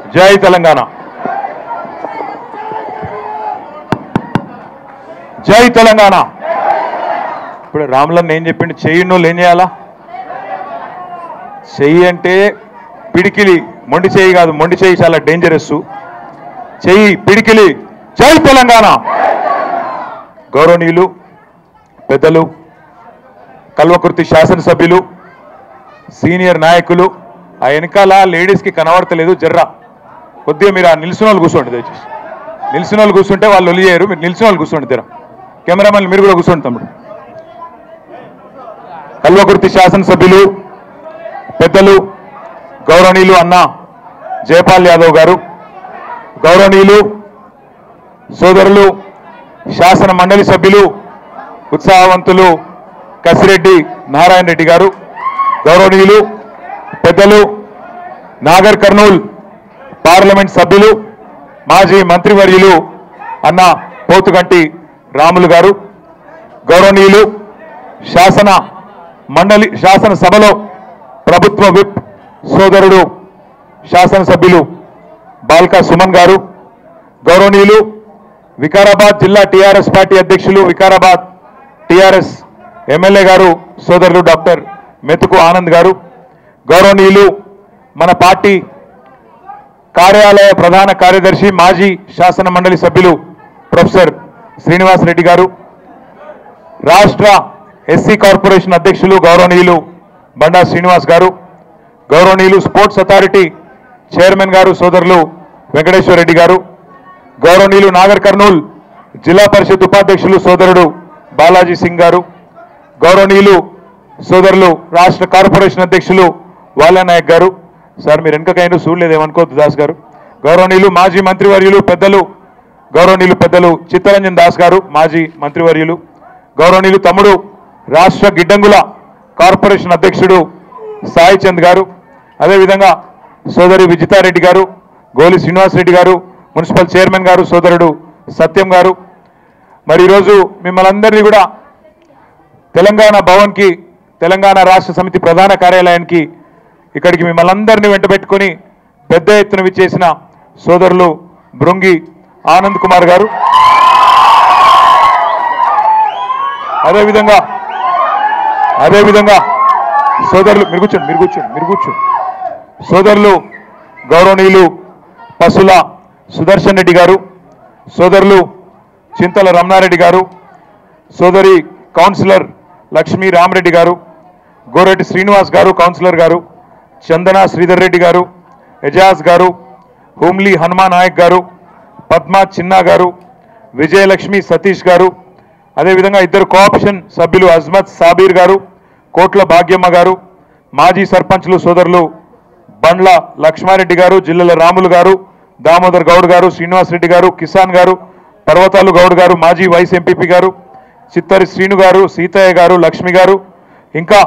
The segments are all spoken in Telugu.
జై తెలంగాణ జై తెలంగాణ ఇప్పుడు రాములన్న ఏం చెప్పిండు చెయ్యినోళ్ళు ఏం చేయాలా చెయ్యి అంటే పిడికిలి మొండి చెయ్యి కాదు మొండి చెయ్యి చాలా డేంజరస్ చెయ్యి పిడికిలి జై తెలంగాణ గౌరవనీయులు పెద్దలు కల్వకుర్తి శాసనసభ్యులు సీనియర్ నాయకులు ఆ వెనకాల లేడీస్కి కనబడతలేదు జర్రా కొద్దిగా మీరు ఆ నిలిచిన వాళ్ళు కూర్చోండి దయచేసి నిలిచిన వాళ్ళు కూర్చుంటే వాళ్ళు ఒలియరు మీరు నిలిచిన వాళ్ళు కూర్చోండి తెర కెమెరామెన్ మీరు కూడా కూర్చోండి తమ్ముడు కల్వకుర్తి శాసనసభ్యులు పెద్దలు గౌరవనీయులు అన్న జయపాల్ యాదవ్ గారు గౌరవనీయులు సోదరులు శాసన మండలి సభ్యులు ఉత్సాహవంతులు కసిరెడ్డి నారాయణ రెడ్డి గారు గౌరవనీయులు పెద్దలు నాగర్ కర్నూల్ పార్లమెంట్ సభ్యులు మాజీ మంత్రివర్యులు అన్న పోతుగంటి రాములు గారు గౌరవనీయులు శాసన మండలి శాసనసభలో ప్రభుత్వ విప్ సోదరుడు శాసనసభ్యులు బాల్కా సుమన్ గారు గౌరవనీయులు వికారాబాద్ జిల్లా టీఆర్ఎస్ పార్టీ అధ్యక్షులు వికారాబాద్ టీఆర్ఎస్ ఎమ్మెల్యే గారు సోదరులు డాక్టర్ మెతుకు ఆనంద్ గారు గౌరవనీయులు మన పార్టీ కార్యాలయ ప్రధాన కార్యదర్శి మాజీ శాసన మండలి సభ్యులు ప్రొఫెసర్ శ్రీనివాస్ రెడ్డి గారు రాష్ట్ర ఎస్సీ కార్పొరేషన్ అధ్యక్షులు గౌరవనీయులు బండా శ్రీనివాస్ గారు గౌరవనీయులు స్పోర్ట్స్ అథారిటీ చైర్మన్ గారు సోదరులు వెంకటేశ్వర రెడ్డి గారు గౌరవనీయులు నాగర్ కర్నూల్ జిల్లా పరిషత్ ఉపాధ్యక్షులు సోదరుడు బాలాజీ సింగ్ గారు గౌరవనీయులు సోదరులు రాష్ట్ర కార్పొరేషన్ అధ్యక్షులు వాలానాయక్ గారు సార్ మీరు వెనకకైనా చూడలేదు ఏమనుకోవద్దు దాస్ గారు గౌరవనీయులు మాజీ మంత్రివర్యులు పెద్దలు గౌరవనీయులు పెద్దలు చిత్తరంజన్ దాస్ గారు మాజీ మంత్రివర్యులు గౌరవనీయులు తమ్ముడు రాష్ట్ర గిడ్డంగుల కార్పొరేషన్ అధ్యక్షుడు సాయి చంద్ గారు అదేవిధంగా సోదరి విజితారెడ్డి గారు గోలి శ్రీనివాసరెడ్డి గారు మున్సిపల్ చైర్మన్ గారు సోదరుడు సత్యం గారు మరి ఈరోజు మిమ్మల్ని అందరినీ కూడా తెలంగాణ భవన్కి తెలంగాణ రాష్ట్ర సమితి ప్రధాన కార్యాలయానికి ఇక్కడికి మిమ్మల్ని అందరినీ వెంట పెట్టుకొని పెద్ద ఎత్తున విచ్చేసిన సోదరులు బృంగి ఆనంద్ కుమార్ గారు అదేవిధంగా అదేవిధంగా సోదరులు మీరు కూర్చోండి మీరు కూర్చోండి మీరు కూర్చోండి సోదరులు గౌరవనీయులు పసుల సుదర్శన్ రెడ్డి గారు సోదరులు చింతల రమణారెడ్డి గారు సోదరి కౌన్సిలర్ లక్ష్మీ రామరెడ్డి గారు గోరెడ్డి శ్రీనివాస్ గారు కౌన్సిలర్ గారు చందన శ్రీధర్ రెడ్డి గారు ఎజాజ్ గారు హుమ్లీ హనుమాన్ నాయక్ గారు పద్మా చిన్నా గారు విజయలక్ష్మి సతీష్ గారు అదేవిధంగా ఇద్దరు కోఆప్షన్ సభ్యులు అజ్మత్ సాబీర్ గారు కోట్ల భాగ్యమ్మ గారు మాజీ సర్పంచ్లు సోదరులు బండ్ల లక్ష్మారెడ్డి గారు జిల్లల రాములు గారు దామోదర్ గౌడ్ గారు శ్రీనివాస్ రెడ్డి గారు కిసాన్ గారు పర్వతాలు గౌడ్ గారు మాజీ వైస్ ఎంపీపీ గారు చిత్తరి శ్రీను గారు సీతయ్య గారు లక్ష్మి గారు ఇంకా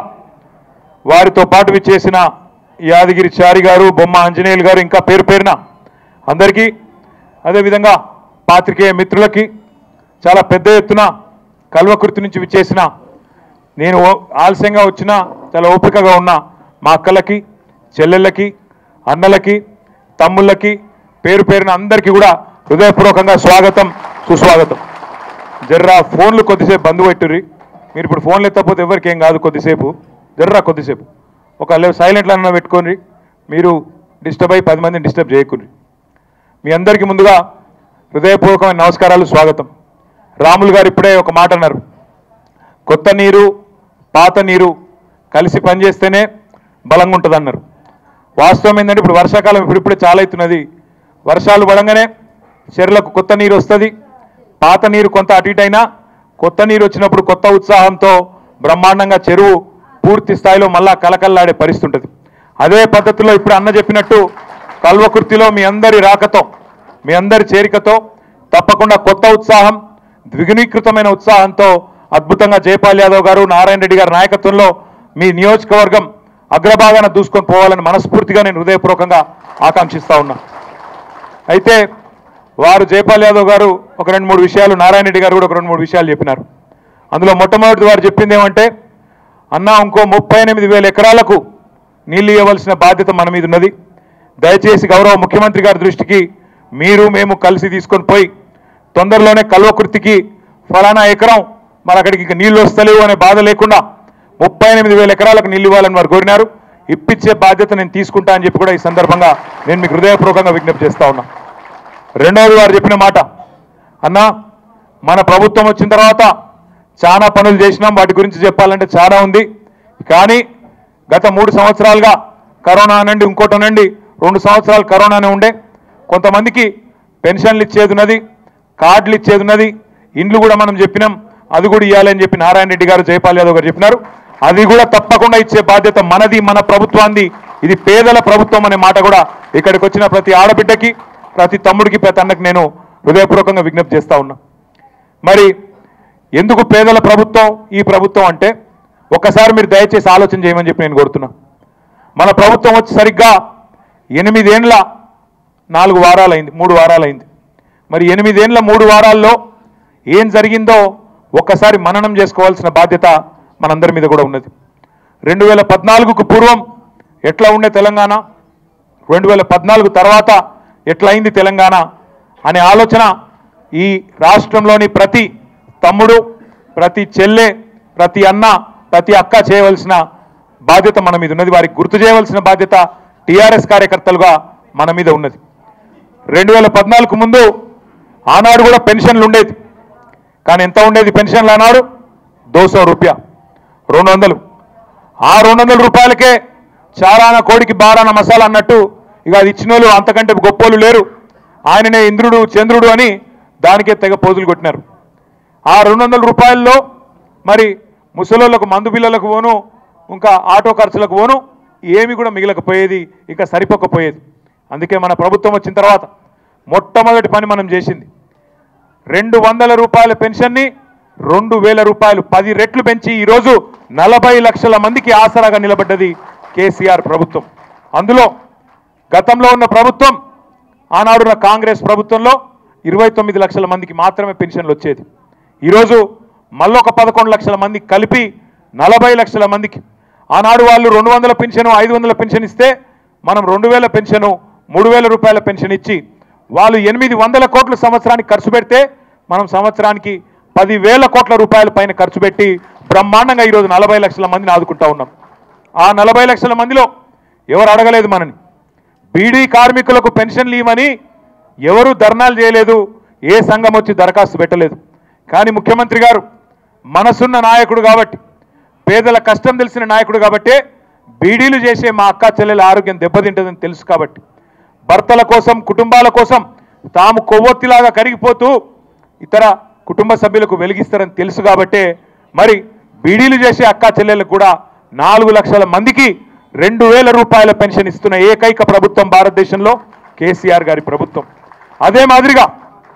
వారితో పాటు విచ్చేసిన యాదగిరి చారి గారు బొమ్మ ఆంజనేయులు గారు ఇంకా పేరు పేరున అందరికీ అదేవిధంగా పాత్రికేయ మిత్రులకి చాలా పెద్ద ఎత్తున కల్వకుర్తి నుంచి విచ్చేసిన నేను ఓ- ఆలస్యంగా వచ్చిన చాలా ఓపికగా ఉన్న మా అక్కలకి చెల్లెళ్ళకి అన్నలకి తమ్ముళ్ళకి పేరు పేరున అందరికీ కూడా హృదయపూర్వకంగా స్వాగతం సుస్వాగతం జర్రా ఫోన్లు కొద్దిసేపు బంద్ పెట్టుర్రి మీరు ఇప్పుడు ఫోన్లు ఎత్తకపోతే ఎవరికి ఏం కాదు కొద్దిసేపు జర్రా కొద్దిసేపు ఒక సైలెంట్లో అన్న పెట్టుకోండి మీరు డిస్టర్బ్ అయ్యి పది మందిని డిస్టర్బ్ చేయకుండ్రి మీ అందరికీ ముందుగా హృదయపూర్వకమైన నమస్కారాలు స్వాగతం రాములు గారు ఇప్పుడే ఒక మాట అన్నారు కొత్త నీరు పాత నీరు కలిసి పనిచేస్తేనే బలంగా ఉంటుంది అన్నారు వాస్తవం ఏంటంటే ఇప్పుడు వర్షాకాలం ఇప్పుడిప్పుడే చాలా అవుతున్నది వర్షాలు పడంగానే చెర్లకు కొత్త నీరు వస్తుంది పాత నీరు కొంత అటు ఇటు అయినా కొత్త నీరు వచ్చినప్పుడు కొత్త ఉత్సాహంతో బ్రహ్మాండంగా చెరువు పూర్తి స్థాయిలో మళ్ళా కలకల్లాడే పరిస్థితి ఉంటుంది అదే పద్ధతిలో ఇప్పుడు అన్న చెప్పినట్టు కల్వకుర్తిలో మీ అందరి రాకతో మీ అందరి చేరికతో తప్పకుండా కొత్త ఉత్సాహం ద్విగుణీకృతమైన ఉత్సాహంతో అద్భుతంగా జయపాల్ యాదవ్ గారు నారాయణ రెడ్డి గారి నాయకత్వంలో మీ నియోజకవర్గం అగ్రభాగాన దూసుకొని పోవాలని మనస్ఫూర్తిగా నేను హృదయపూర్వకంగా ఆకాంక్షిస్తా ఉన్నా అయితే వారు జయపాల్ యాదవ్ గారు ఒక రెండు మూడు విషయాలు నారాయణ రెడ్డి గారు కూడా ఒక రెండు మూడు విషయాలు చెప్పినారు అందులో మొట్టమొదటి వారు చెప్పింది ఏమంటే అన్న ఇంకో ముప్పై ఎనిమిది వేల ఎకరాలకు నీళ్లు ఇవ్వవలసిన బాధ్యత మన మీద ఉన్నది దయచేసి గౌరవ ముఖ్యమంత్రి గారి దృష్టికి మీరు మేము కలిసి తీసుకొని పోయి తొందరలోనే కల్వకృతికి ఫలానా ఎకరం మరి అక్కడికి ఇక నీళ్లు వస్తలేవు అనే బాధ లేకుండా ముప్పై ఎనిమిది వేల ఎకరాలకు నీళ్ళు ఇవ్వాలని వారు కోరినారు ఇప్పించే బాధ్యత నేను తీసుకుంటా అని చెప్పి కూడా ఈ సందర్భంగా నేను మీకు హృదయపూర్వకంగా విజ్ఞప్తి చేస్తా ఉన్నా రెండవది వారు చెప్పిన మాట అన్నా మన ప్రభుత్వం వచ్చిన తర్వాత చాలా పనులు చేసినాం వాటి గురించి చెప్పాలంటే చాలా ఉంది కానీ గత మూడు సంవత్సరాలుగా కరోనా అనండి ఇంకోటి అనండి రెండు సంవత్సరాలు కరోనానే ఉండే కొంతమందికి పెన్షన్లు ఇచ్చేది ఉన్నది కార్డులు ఇచ్చేది ఉన్నది ఇండ్లు కూడా మనం చెప్పినాం అది కూడా ఇవ్వాలని చెప్పి నారాయణ రెడ్డి గారు జయపాల్ యాదవ్ గారు చెప్పినారు అది కూడా తప్పకుండా ఇచ్చే బాధ్యత మనది మన ప్రభుత్వాన్ని ఇది పేదల ప్రభుత్వం అనే మాట కూడా ఇక్కడికి వచ్చిన ప్రతి ఆడబిడ్డకి ప్రతి తమ్ముడికి ప్రతి అన్నకి నేను హృదయపూర్వకంగా విజ్ఞప్తి చేస్తా ఉన్నా మరి ఎందుకు పేదల ప్రభుత్వం ఈ ప్రభుత్వం అంటే ఒక్కసారి మీరు దయచేసి ఆలోచన చేయమని చెప్పి నేను కోరుతున్నా మన ప్రభుత్వం వచ్చి సరిగ్గా ఎనిమిదేండ్ల నాలుగు వారాలైంది మూడు వారాలైంది మరి ఎనిమిదేండ్ల మూడు వారాల్లో ఏం జరిగిందో ఒక్కసారి మననం చేసుకోవాల్సిన బాధ్యత మనందరి మీద కూడా ఉన్నది రెండు వేల పద్నాలుగుకు పూర్వం ఎట్లా ఉండే తెలంగాణ రెండు వేల పద్నాలుగు తర్వాత ఎట్లా అయింది తెలంగాణ అనే ఆలోచన ఈ రాష్ట్రంలోని ప్రతి తమ్ముడు ప్రతి చెల్లె ప్రతి అన్న ప్రతి అక్క చేయవలసిన బాధ్యత మన మీద ఉన్నది వారికి గుర్తు చేయవలసిన బాధ్యత టీఆర్ఎస్ కార్యకర్తలుగా మన మీద ఉన్నది రెండు వేల పద్నాలుగు ముందు ఆనాడు కూడా పెన్షన్లు ఉండేది కానీ ఎంత ఉండేది పెన్షన్లు ఆనాడు దోసో రూపాయ రెండు వందలు ఆ రెండు వందల రూపాయలకే చారాన కోడికి బారాన మసాలా అన్నట్టు ఇక అది ఇచ్చిన వాళ్ళు అంతకంటే గొప్పోళ్ళు లేరు ఆయననే ఇంద్రుడు చంద్రుడు అని దానికే తెగ పోజులు కొట్టినారు ఆ రెండు వందల రూపాయల్లో మరి ముసలోళ్ళకు మందు బిల్లలకు పోను ఇంకా ఆటో ఖర్చులకు పోను ఏమి కూడా మిగలకపోయేది ఇంకా సరిపోకపోయేది అందుకే మన ప్రభుత్వం వచ్చిన తర్వాత మొట్టమొదటి పని మనం చేసింది రెండు వందల రూపాయల పెన్షన్ని రెండు వేల రూపాయలు పది రెట్లు పెంచి ఈరోజు నలభై లక్షల మందికి ఆసరాగా నిలబడ్డది కేసీఆర్ ప్రభుత్వం అందులో గతంలో ఉన్న ప్రభుత్వం ఆనాడున్న కాంగ్రెస్ ప్రభుత్వంలో ఇరవై తొమ్మిది లక్షల మందికి మాత్రమే పెన్షన్లు వచ్చేది ఈరోజు మళ్ళొక పదకొండు లక్షల మంది కలిపి నలభై లక్షల మందికి ఆనాడు వాళ్ళు రెండు వందల పెన్షన్ ఐదు వందల పెన్షన్ ఇస్తే మనం రెండు వేల పెన్షను మూడు వేల రూపాయల పెన్షన్ ఇచ్చి వాళ్ళు ఎనిమిది వందల కోట్ల సంవత్సరానికి ఖర్చు పెడితే మనం సంవత్సరానికి పదివేల కోట్ల రూపాయల పైన ఖర్చు పెట్టి బ్రహ్మాండంగా ఈరోజు నలభై లక్షల మందిని ఆదుకుంటా ఉన్నాం ఆ నలభై లక్షల మందిలో ఎవరు అడగలేదు మనని బీడీ కార్మికులకు పెన్షన్లు ఇవ్వమని ఎవరు ధర్నాలు చేయలేదు ఏ సంఘం వచ్చి దరఖాస్తు పెట్టలేదు కానీ ముఖ్యమంత్రి గారు మనసున్న నాయకుడు కాబట్టి పేదల కష్టం తెలిసిన నాయకుడు కాబట్టే బీడీలు చేసే మా అక్క చెల్లెల ఆరోగ్యం దెబ్బతింటుందని తెలుసు కాబట్టి భర్తల కోసం కుటుంబాల కోసం తాము కొవ్వొత్తిలాగా కరిగిపోతూ ఇతర కుటుంబ సభ్యులకు వెలిగిస్తారని తెలుసు కాబట్టే మరి బీడీలు చేసే అక్క చెల్లెలకు కూడా నాలుగు లక్షల మందికి రెండు వేల రూపాయల పెన్షన్ ఇస్తున్న ఏకైక ప్రభుత్వం భారతదేశంలో కేసీఆర్ గారి ప్రభుత్వం అదే మాదిరిగా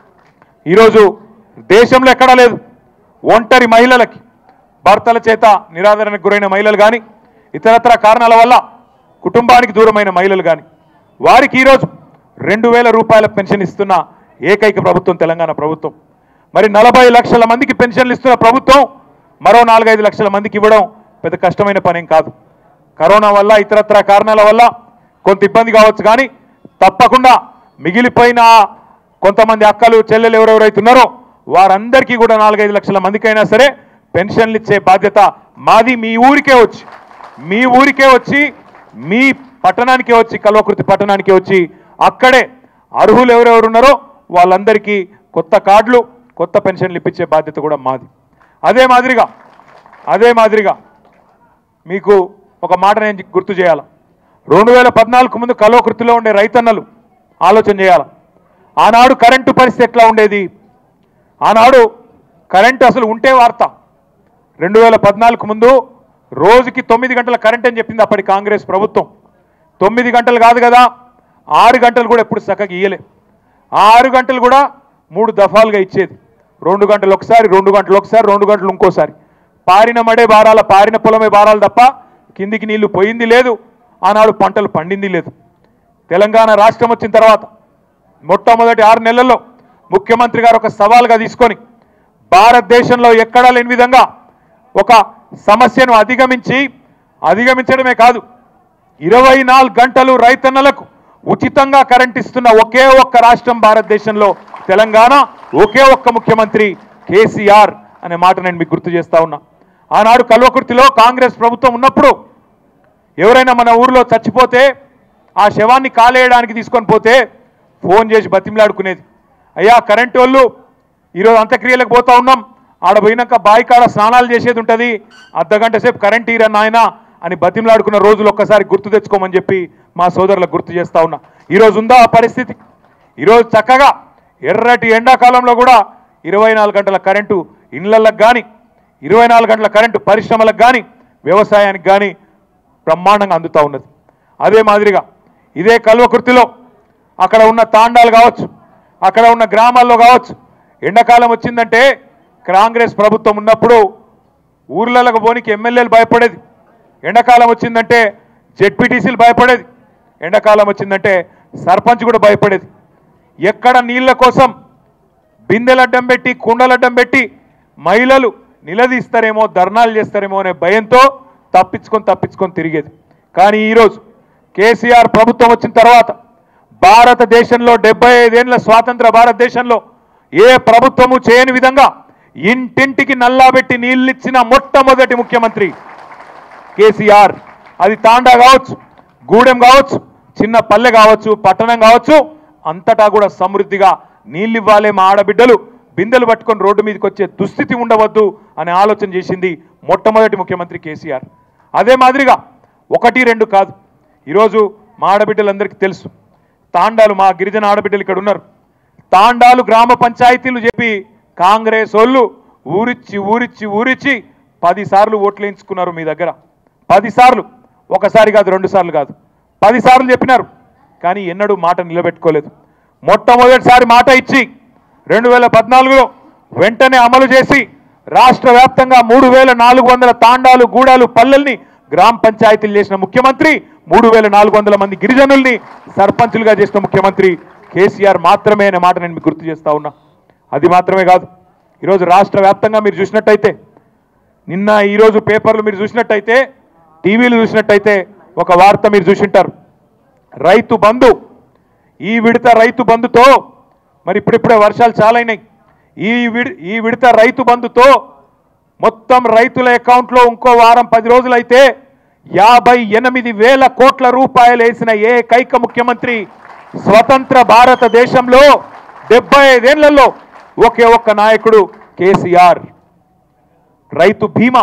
ఈరోజు దేశంలో ఎక్కడా లేదు ఒంటరి మహిళలకి భర్తల చేత నిరాదరణకు గురైన మహిళలు కానీ ఇతరత్ర కారణాల వల్ల కుటుంబానికి దూరమైన మహిళలు కానీ వారికి ఈరోజు రెండు వేల రూపాయల పెన్షన్ ఇస్తున్న ఏకైక ప్రభుత్వం తెలంగాణ ప్రభుత్వం మరి నలభై లక్షల మందికి పెన్షన్లు ఇస్తున్న ప్రభుత్వం మరో నాలుగైదు లక్షల మందికి ఇవ్వడం పెద్ద కష్టమైన పనేం కాదు కరోనా వల్ల ఇతరత్ర కారణాల వల్ల కొంత ఇబ్బంది కావచ్చు కానీ తప్పకుండా మిగిలిపోయిన ఆ కొంతమంది అక్కలు చెల్లెలు ఎవరెవరైతే ఉన్నారో వారందరికీ కూడా నాలుగైదు లక్షల మందికైనా సరే పెన్షన్లు ఇచ్చే బాధ్యత మాది మీ ఊరికే వచ్చి మీ ఊరికే వచ్చి మీ పట్టణానికే వచ్చి కల్వకృతి పట్టణానికే వచ్చి అక్కడే అర్హులు ఎవరెవరు ఉన్నారో వాళ్ళందరికీ కొత్త కార్డులు కొత్త పెన్షన్లు ఇప్పించే బాధ్యత కూడా మాది అదే మాదిరిగా అదే మాదిరిగా మీకు ఒక మాట నేను గుర్తు చేయాలి రెండు వేల పద్నాలుగు ముందు కలోకృతిలో ఉండే రైతన్నలు ఆలోచన చేయాలి ఆనాడు కరెంటు పరిస్థితి ఎట్లా ఉండేది ఆనాడు కరెంటు అసలు ఉంటే వార్త రెండు వేల పద్నాలుగు ముందు రోజుకి తొమ్మిది గంటల కరెంట్ అని చెప్పింది అప్పటి కాంగ్రెస్ ప్రభుత్వం తొమ్మిది గంటలు కాదు కదా ఆరు గంటలు కూడా ఎప్పుడు చక్కగా ఇయ్యలే ఆ ఆరు గంటలు కూడా మూడు దఫాలుగా ఇచ్చేది రెండు గంటలు ఒకసారి రెండు గంటలు ఒకసారి రెండు గంటలు ఇంకోసారి పారిన మడే బారాల పారిన పొలమే బారాలు తప్ప కిందికి నీళ్లు పోయింది లేదు ఆనాడు పంటలు పండింది లేదు తెలంగాణ రాష్ట్రం వచ్చిన తర్వాత మొట్టమొదటి ఆరు నెలల్లో ముఖ్యమంత్రి గారు ఒక సవాల్గా తీసుకొని భారతదేశంలో ఎక్కడా లేని విధంగా ఒక సమస్యను అధిగమించి అధిగమించడమే కాదు ఇరవై నాలుగు గంటలు రైతన్నలకు ఉచితంగా కరెంట్ ఇస్తున్న ఒకే ఒక్క రాష్ట్రం భారతదేశంలో తెలంగాణ ఒకే ఒక్క ముఖ్యమంత్రి కేసీఆర్ అనే మాట నేను మీకు గుర్తు చేస్తా ఉన్నా ఆనాడు కల్వకుర్తిలో కాంగ్రెస్ ప్రభుత్వం ఉన్నప్పుడు ఎవరైనా మన ఊర్లో చచ్చిపోతే ఆ శవాన్ని కాలేయడానికి తీసుకొని పోతే ఫోన్ చేసి బతిమలాడుకునేది అయ్యా కరెంటు వాళ్ళు ఈరోజు అంత్యక్రియలకు పోతా ఉన్నాం ఆడ పోయినాక బావి కాడ స్నానాలు చేసేది ఉంటుంది అర్ధగంట సేపు కరెంట్ ఈరా నాయన అని బతిమలాడుకున్న రోజులు ఒక్కసారి గుర్తు తెచ్చుకోమని చెప్పి మా సోదరులకు గుర్తు చేస్తా ఉన్నా ఈరోజు ఉందా ఆ పరిస్థితి ఈరోజు చక్కగా ఎర్రటి ఎండాకాలంలో కూడా ఇరవై నాలుగు గంటల కరెంటు ఇళ్లకు కానీ ఇరవై నాలుగు గంటల కరెంటు పరిశ్రమలకు కానీ వ్యవసాయానికి కానీ బ్రహ్మాండంగా అందుతూ ఉన్నది అదే మాదిరిగా ఇదే కల్వకుర్తిలో అక్కడ ఉన్న తాండాలు కావచ్చు అక్కడ ఉన్న గ్రామాల్లో కావచ్చు ఎండాకాలం వచ్చిందంటే కాంగ్రెస్ ప్రభుత్వం ఉన్నప్పుడు ఊర్లకు పోనీకి ఎమ్మెల్యేలు భయపడేది ఎండాకాలం వచ్చిందంటే జెడ్పీటీసీలు భయపడేది ఎండాకాలం వచ్చిందంటే సర్పంచ్ కూడా భయపడేది ఎక్కడ నీళ్ల కోసం బిందెలడ్డం పెట్టి కుండలడ్డం పెట్టి మహిళలు నిలదీస్తారేమో ధర్నాలు చేస్తారేమో అనే భయంతో తప్పించుకొని తప్పించుకొని తిరిగేది కానీ ఈరోజు కేసీఆర్ ప్రభుత్వం వచ్చిన తర్వాత భారతదేశంలో డెబ్బై ఐదేళ్ల స్వాతంత్ర భారతదేశంలో ఏ ప్రభుత్వము చేయని విధంగా ఇంటింటికి నల్లాబెట్టి నీళ్ళిచ్చిన మొట్టమొదటి ముఖ్యమంత్రి కేసీఆర్ అది తాండా కావచ్చు గూడెం కావచ్చు చిన్న పల్లె కావచ్చు పట్టణం కావచ్చు అంతటా కూడా సమృద్ధిగా నీళ్ళు ఇవ్వాలి మా ఆడబిడ్డలు బిందెలు పట్టుకొని రోడ్డు మీదకి వచ్చే దుస్థితి ఉండవద్దు అనే ఆలోచన చేసింది మొట్టమొదటి ముఖ్యమంత్రి కేసీఆర్ అదే మాదిరిగా ఒకటి రెండు కాదు ఈరోజు మా ఆడబిడ్డలందరికీ తెలుసు తాండాలు మా గిరిజన ఆడబిడ్డలు ఇక్కడ ఉన్నారు తాండాలు గ్రామ పంచాయతీలు చెప్పి కాంగ్రెస్ వాళ్ళు ఊరిచ్చి ఊరిచ్చి ఊరిచ్చి పది సార్లు ఓట్లు వేయించుకున్నారు మీ దగ్గర పది సార్లు ఒకసారి కాదు రెండు సార్లు కాదు పది సార్లు చెప్పినారు కానీ ఎన్నడూ మాట నిలబెట్టుకోలేదు మొట్టమొదటిసారి మాట ఇచ్చి రెండు వేల పద్నాలుగులో వెంటనే అమలు చేసి రాష్ట్ర వ్యాప్తంగా మూడు వేల నాలుగు వందల తాండాలు గూడాలు పల్లెల్ని గ్రామ పంచాయతీలు చేసిన ముఖ్యమంత్రి మూడు వేల నాలుగు వందల మంది గిరిజనుల్ని సర్పంచులుగా చేసిన ముఖ్యమంత్రి కేసీఆర్ మాత్రమే అనే మాట నేను మీకు గుర్తు చేస్తా ఉన్నా అది మాత్రమే కాదు ఈరోజు రాష్ట్ర వ్యాప్తంగా మీరు చూసినట్టయితే నిన్న ఈరోజు పేపర్లు మీరు చూసినట్టయితే టీవీలు చూసినట్టయితే ఒక వార్త మీరు చూసింటారు రైతు బంధు ఈ విడత రైతు బంధుతో మరి ఇప్పుడిప్పుడే వర్షాలు చాలా అయినాయి ఈ విడి ఈ విడత రైతు బంధుతో మొత్తం రైతుల అకౌంట్లో ఇంకో వారం పది రోజులైతే యాభై ఎనిమిది వేల కోట్ల రూపాయలు వేసిన ఏకైక ముఖ్యమంత్రి స్వతంత్ర భారతదేశంలో డెబ్బై ఐదేళ్లలో ఒకే ఒక్క నాయకుడు కేసీఆర్ రైతు బీమా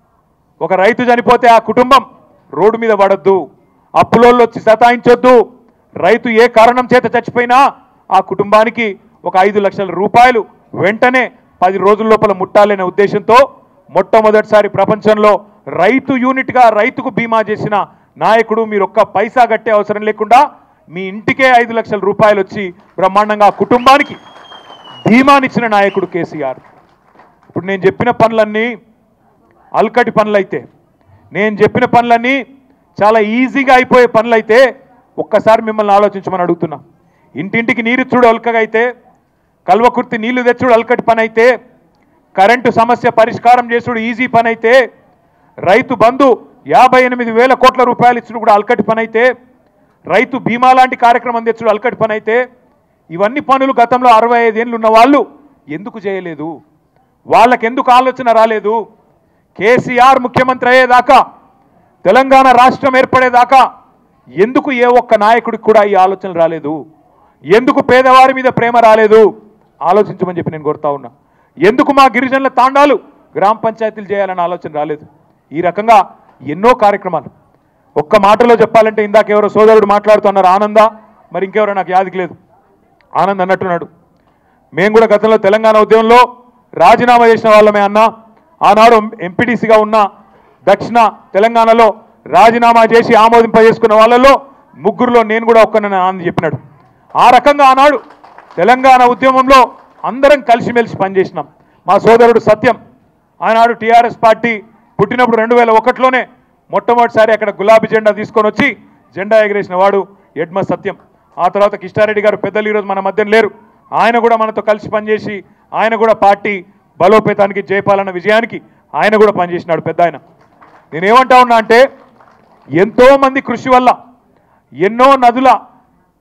ఒక రైతు చనిపోతే ఆ కుటుంబం రోడ్డు మీద పడొద్దు అప్పులోళ్ళు వచ్చి సతాయించొద్దు రైతు ఏ కారణం చేత చచ్చిపోయినా ఆ కుటుంబానికి ఒక ఐదు లక్షల రూపాయలు వెంటనే పది రోజుల లోపల ముట్టాలనే ఉద్దేశంతో మొట్టమొదటిసారి ప్రపంచంలో రైతు యూనిట్గా రైతుకు బీమా చేసిన నాయకుడు మీరు ఒక్క పైసా కట్టే అవసరం లేకుండా మీ ఇంటికే ఐదు లక్షల రూపాయలు వచ్చి బ్రహ్మాండంగా ఆ కుటుంబానికి ధీమానిచ్చిన నాయకుడు కేసీఆర్ ఇప్పుడు నేను చెప్పిన పనులన్నీ అల్కటి పనులైతే నేను చెప్పిన పనులన్నీ చాలా ఈజీగా అయిపోయే పనులైతే ఒక్కసారి మిమ్మల్ని ఆలోచించమని అడుగుతున్నా ఇంటింటికి నీరు చూడు అల్కగా అయితే కల్వకుర్తి నీళ్లు తెచ్చుడు అల్కటి పని అయితే కరెంటు సమస్య పరిష్కారం చేసుడు ఈజీ పని అయితే రైతు బంధు యాభై ఎనిమిది వేల కోట్ల రూపాయలు ఇచ్చుడు కూడా అల్కటి పని అయితే రైతు బీమా లాంటి కార్యక్రమం తెచ్చుడు అల్కటి పని అయితే ఇవన్నీ పనులు గతంలో అరవై ఐదేళ్ళు ఉన్న వాళ్ళు ఎందుకు చేయలేదు వాళ్ళకెందుకు ఆలోచన రాలేదు కేసీఆర్ ముఖ్యమంత్రి అయ్యేదాకా తెలంగాణ రాష్ట్రం ఏర్పడేదాకా ఎందుకు ఏ ఒక్క నాయకుడికి కూడా ఈ ఆలోచన రాలేదు ఎందుకు పేదవారి మీద ప్రేమ రాలేదు ఆలోచించమని చెప్పి నేను కోరుతా ఉన్నా ఎందుకు మా గిరిజనుల తాండాలు గ్రామ పంచాయతీలు చేయాలన్న ఆలోచన రాలేదు ఈ రకంగా ఎన్నో కార్యక్రమాలు ఒక్క మాటలో చెప్పాలంటే ఇందాక ఎవరో సోదరుడు మాట్లాడుతున్నారు ఆనంద మరి ఇంకెవరో నాకు యాదికి లేదు ఆనంద్ అన్నట్టున్నాడు మేము కూడా గతంలో తెలంగాణ ఉద్యమంలో రాజీనామా చేసిన వాళ్ళమే అన్న ఆనాడు ఎంపీటీసీగా ఉన్న దక్షిణ తెలంగాణలో రాజీనామా చేసి ఆమోదింపజేసుకున్న వాళ్ళలో ముగ్గురులో నేను కూడా ఒక్కనని ఆనంద్ చెప్పినాడు ఆ రకంగా ఆనాడు తెలంగాణ ఉద్యమంలో అందరం కలిసిమెలిసి పనిచేసినాం మా సోదరుడు సత్యం ఆనాడు టీఆర్ఎస్ పార్టీ పుట్టినప్పుడు రెండు వేల ఒకటిలోనే మొట్టమొదటిసారి అక్కడ గులాబీ జెండా తీసుకొని వచ్చి జెండా ఎగిరేసిన వాడు ఎడ్మ సత్యం ఆ తర్వాత కిష్టారెడ్డి గారు పెద్దలు ఈరోజు మన మధ్య లేరు ఆయన కూడా మనతో కలిసి పనిచేసి ఆయన కూడా పార్టీ బలోపేతానికి జయపాలన విజయానికి ఆయన కూడా పనిచేసినాడు పెద్ద ఆయన నేనేమంటా ఉన్నా అంటే ఎంతో మంది కృషి వల్ల ఎన్నో నదుల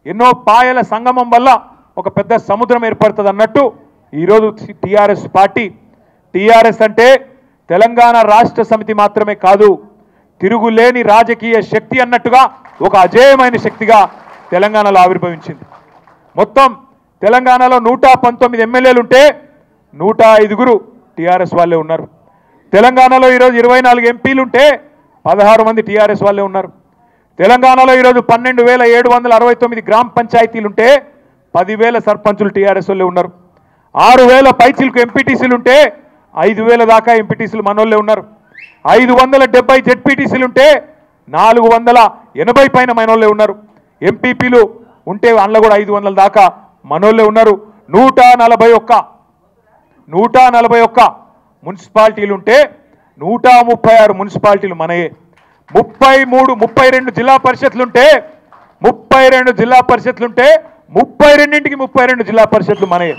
ఎన్నో పాయల సంగమం వల్ల ఒక పెద్ద సముద్రం ఏర్పడుతుంది అన్నట్టు ఈరోజు టీఆర్ఎస్ పార్టీ టీఆర్ఎస్ అంటే తెలంగాణ రాష్ట్ర సమితి మాత్రమే కాదు తిరుగులేని రాజకీయ శక్తి అన్నట్టుగా ఒక అజేయమైన శక్తిగా తెలంగాణలో ఆవిర్భవించింది మొత్తం తెలంగాణలో నూట పంతొమ్మిది ఎమ్మెల్యేలు ఉంటే నూట ఐదుగురు టీఆర్ఎస్ వాళ్ళే ఉన్నారు తెలంగాణలో ఈరోజు ఇరవై నాలుగు ఎంపీలు ఉంటే పదహారు మంది టీఆర్ఎస్ వాళ్ళే ఉన్నారు తెలంగాణలో ఈరోజు పన్నెండు వేల ఏడు వందల అరవై తొమ్మిది గ్రామ పంచాయతీలు ఉంటే పదివేల సర్పంచులు టీఆర్ఎస్ వాళ్ళే ఉన్నారు ఆరు వేల పైచిలకు ఎంపీటీసీలు ఉంటే ఐదు వేల దాకా ఎంపీటీసీలు మనోళ్ళే ఉన్నారు ఐదు వందల డెబ్బై జెడ్పీటీసీలు ఉంటే నాలుగు వందల ఎనభై పైన మనోళ్ళే ఉన్నారు ఎంపీపీలు ఉంటే అందులో కూడా ఐదు వందల దాకా మనోళ్ళే ఉన్నారు నూట నలభై ఒక్క నూట నలభై ఒక్క మున్సిపాలిటీలు ఉంటే నూట ముప్పై ఆరు మున్సిపాలిటీలు మనయే ముప్పై మూడు ముప్పై రెండు జిల్లా పరిషత్లుంటే ముప్పై రెండు జిల్లా పరిషత్లుంటే ముప్పై రెండింటికి ముప్పై రెండు జిల్లా పరిషత్లు మనయే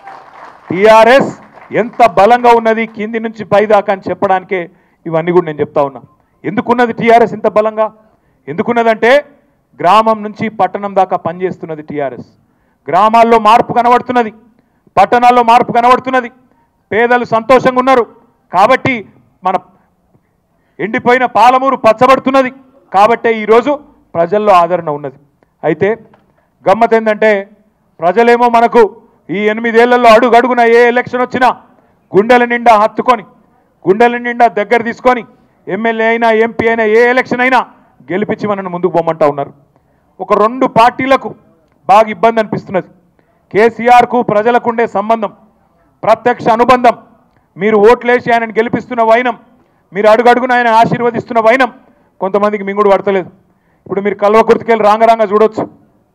టీఆర్ఎస్ ఎంత బలంగా ఉన్నది కింది నుంచి పై దాకా అని చెప్పడానికే ఇవన్నీ కూడా నేను చెప్తా ఉన్నా ఎందుకున్నది టీఆర్ఎస్ ఇంత బలంగా ఎందుకున్నదంటే గ్రామం నుంచి పట్టణం దాకా పనిచేస్తున్నది టీఆర్ఎస్ గ్రామాల్లో మార్పు కనబడుతున్నది పట్టణాల్లో మార్పు కనబడుతున్నది పేదలు సంతోషంగా ఉన్నారు కాబట్టి మన ఎండిపోయిన పాలమూరు పచ్చబడుతున్నది కాబట్టే ఈరోజు ప్రజల్లో ఆదరణ ఉన్నది అయితే గమ్మత్ ఏంటంటే ప్రజలేమో మనకు ఈ ఎనిమిదేళ్లలో అడుగు అడుగున ఏ ఎలక్షన్ వచ్చినా గుండెల నిండా హత్తుకొని గుండెల నిండా దగ్గర తీసుకొని ఎమ్మెల్యే అయినా ఎంపీ అయినా ఏ ఎలక్షన్ అయినా గెలిపించి మనల్ని ముందుకు పోమంటా ఉన్నారు ఒక రెండు పార్టీలకు బాగా ఇబ్బంది అనిపిస్తున్నది కేసీఆర్కు ప్రజలకు ఉండే సంబంధం ప్రత్యక్ష అనుబంధం మీరు ఓట్లేసి ఆయనను గెలిపిస్తున్న వైనం మీరు అడుగడుగున ఆయన ఆశీర్వదిస్తున్న వైనం కొంతమందికి మింగుడు పడతలేదు ఇప్పుడు మీరు కల్వకుర్తికెళ్ళి రాంగరాంగ చూడొచ్చు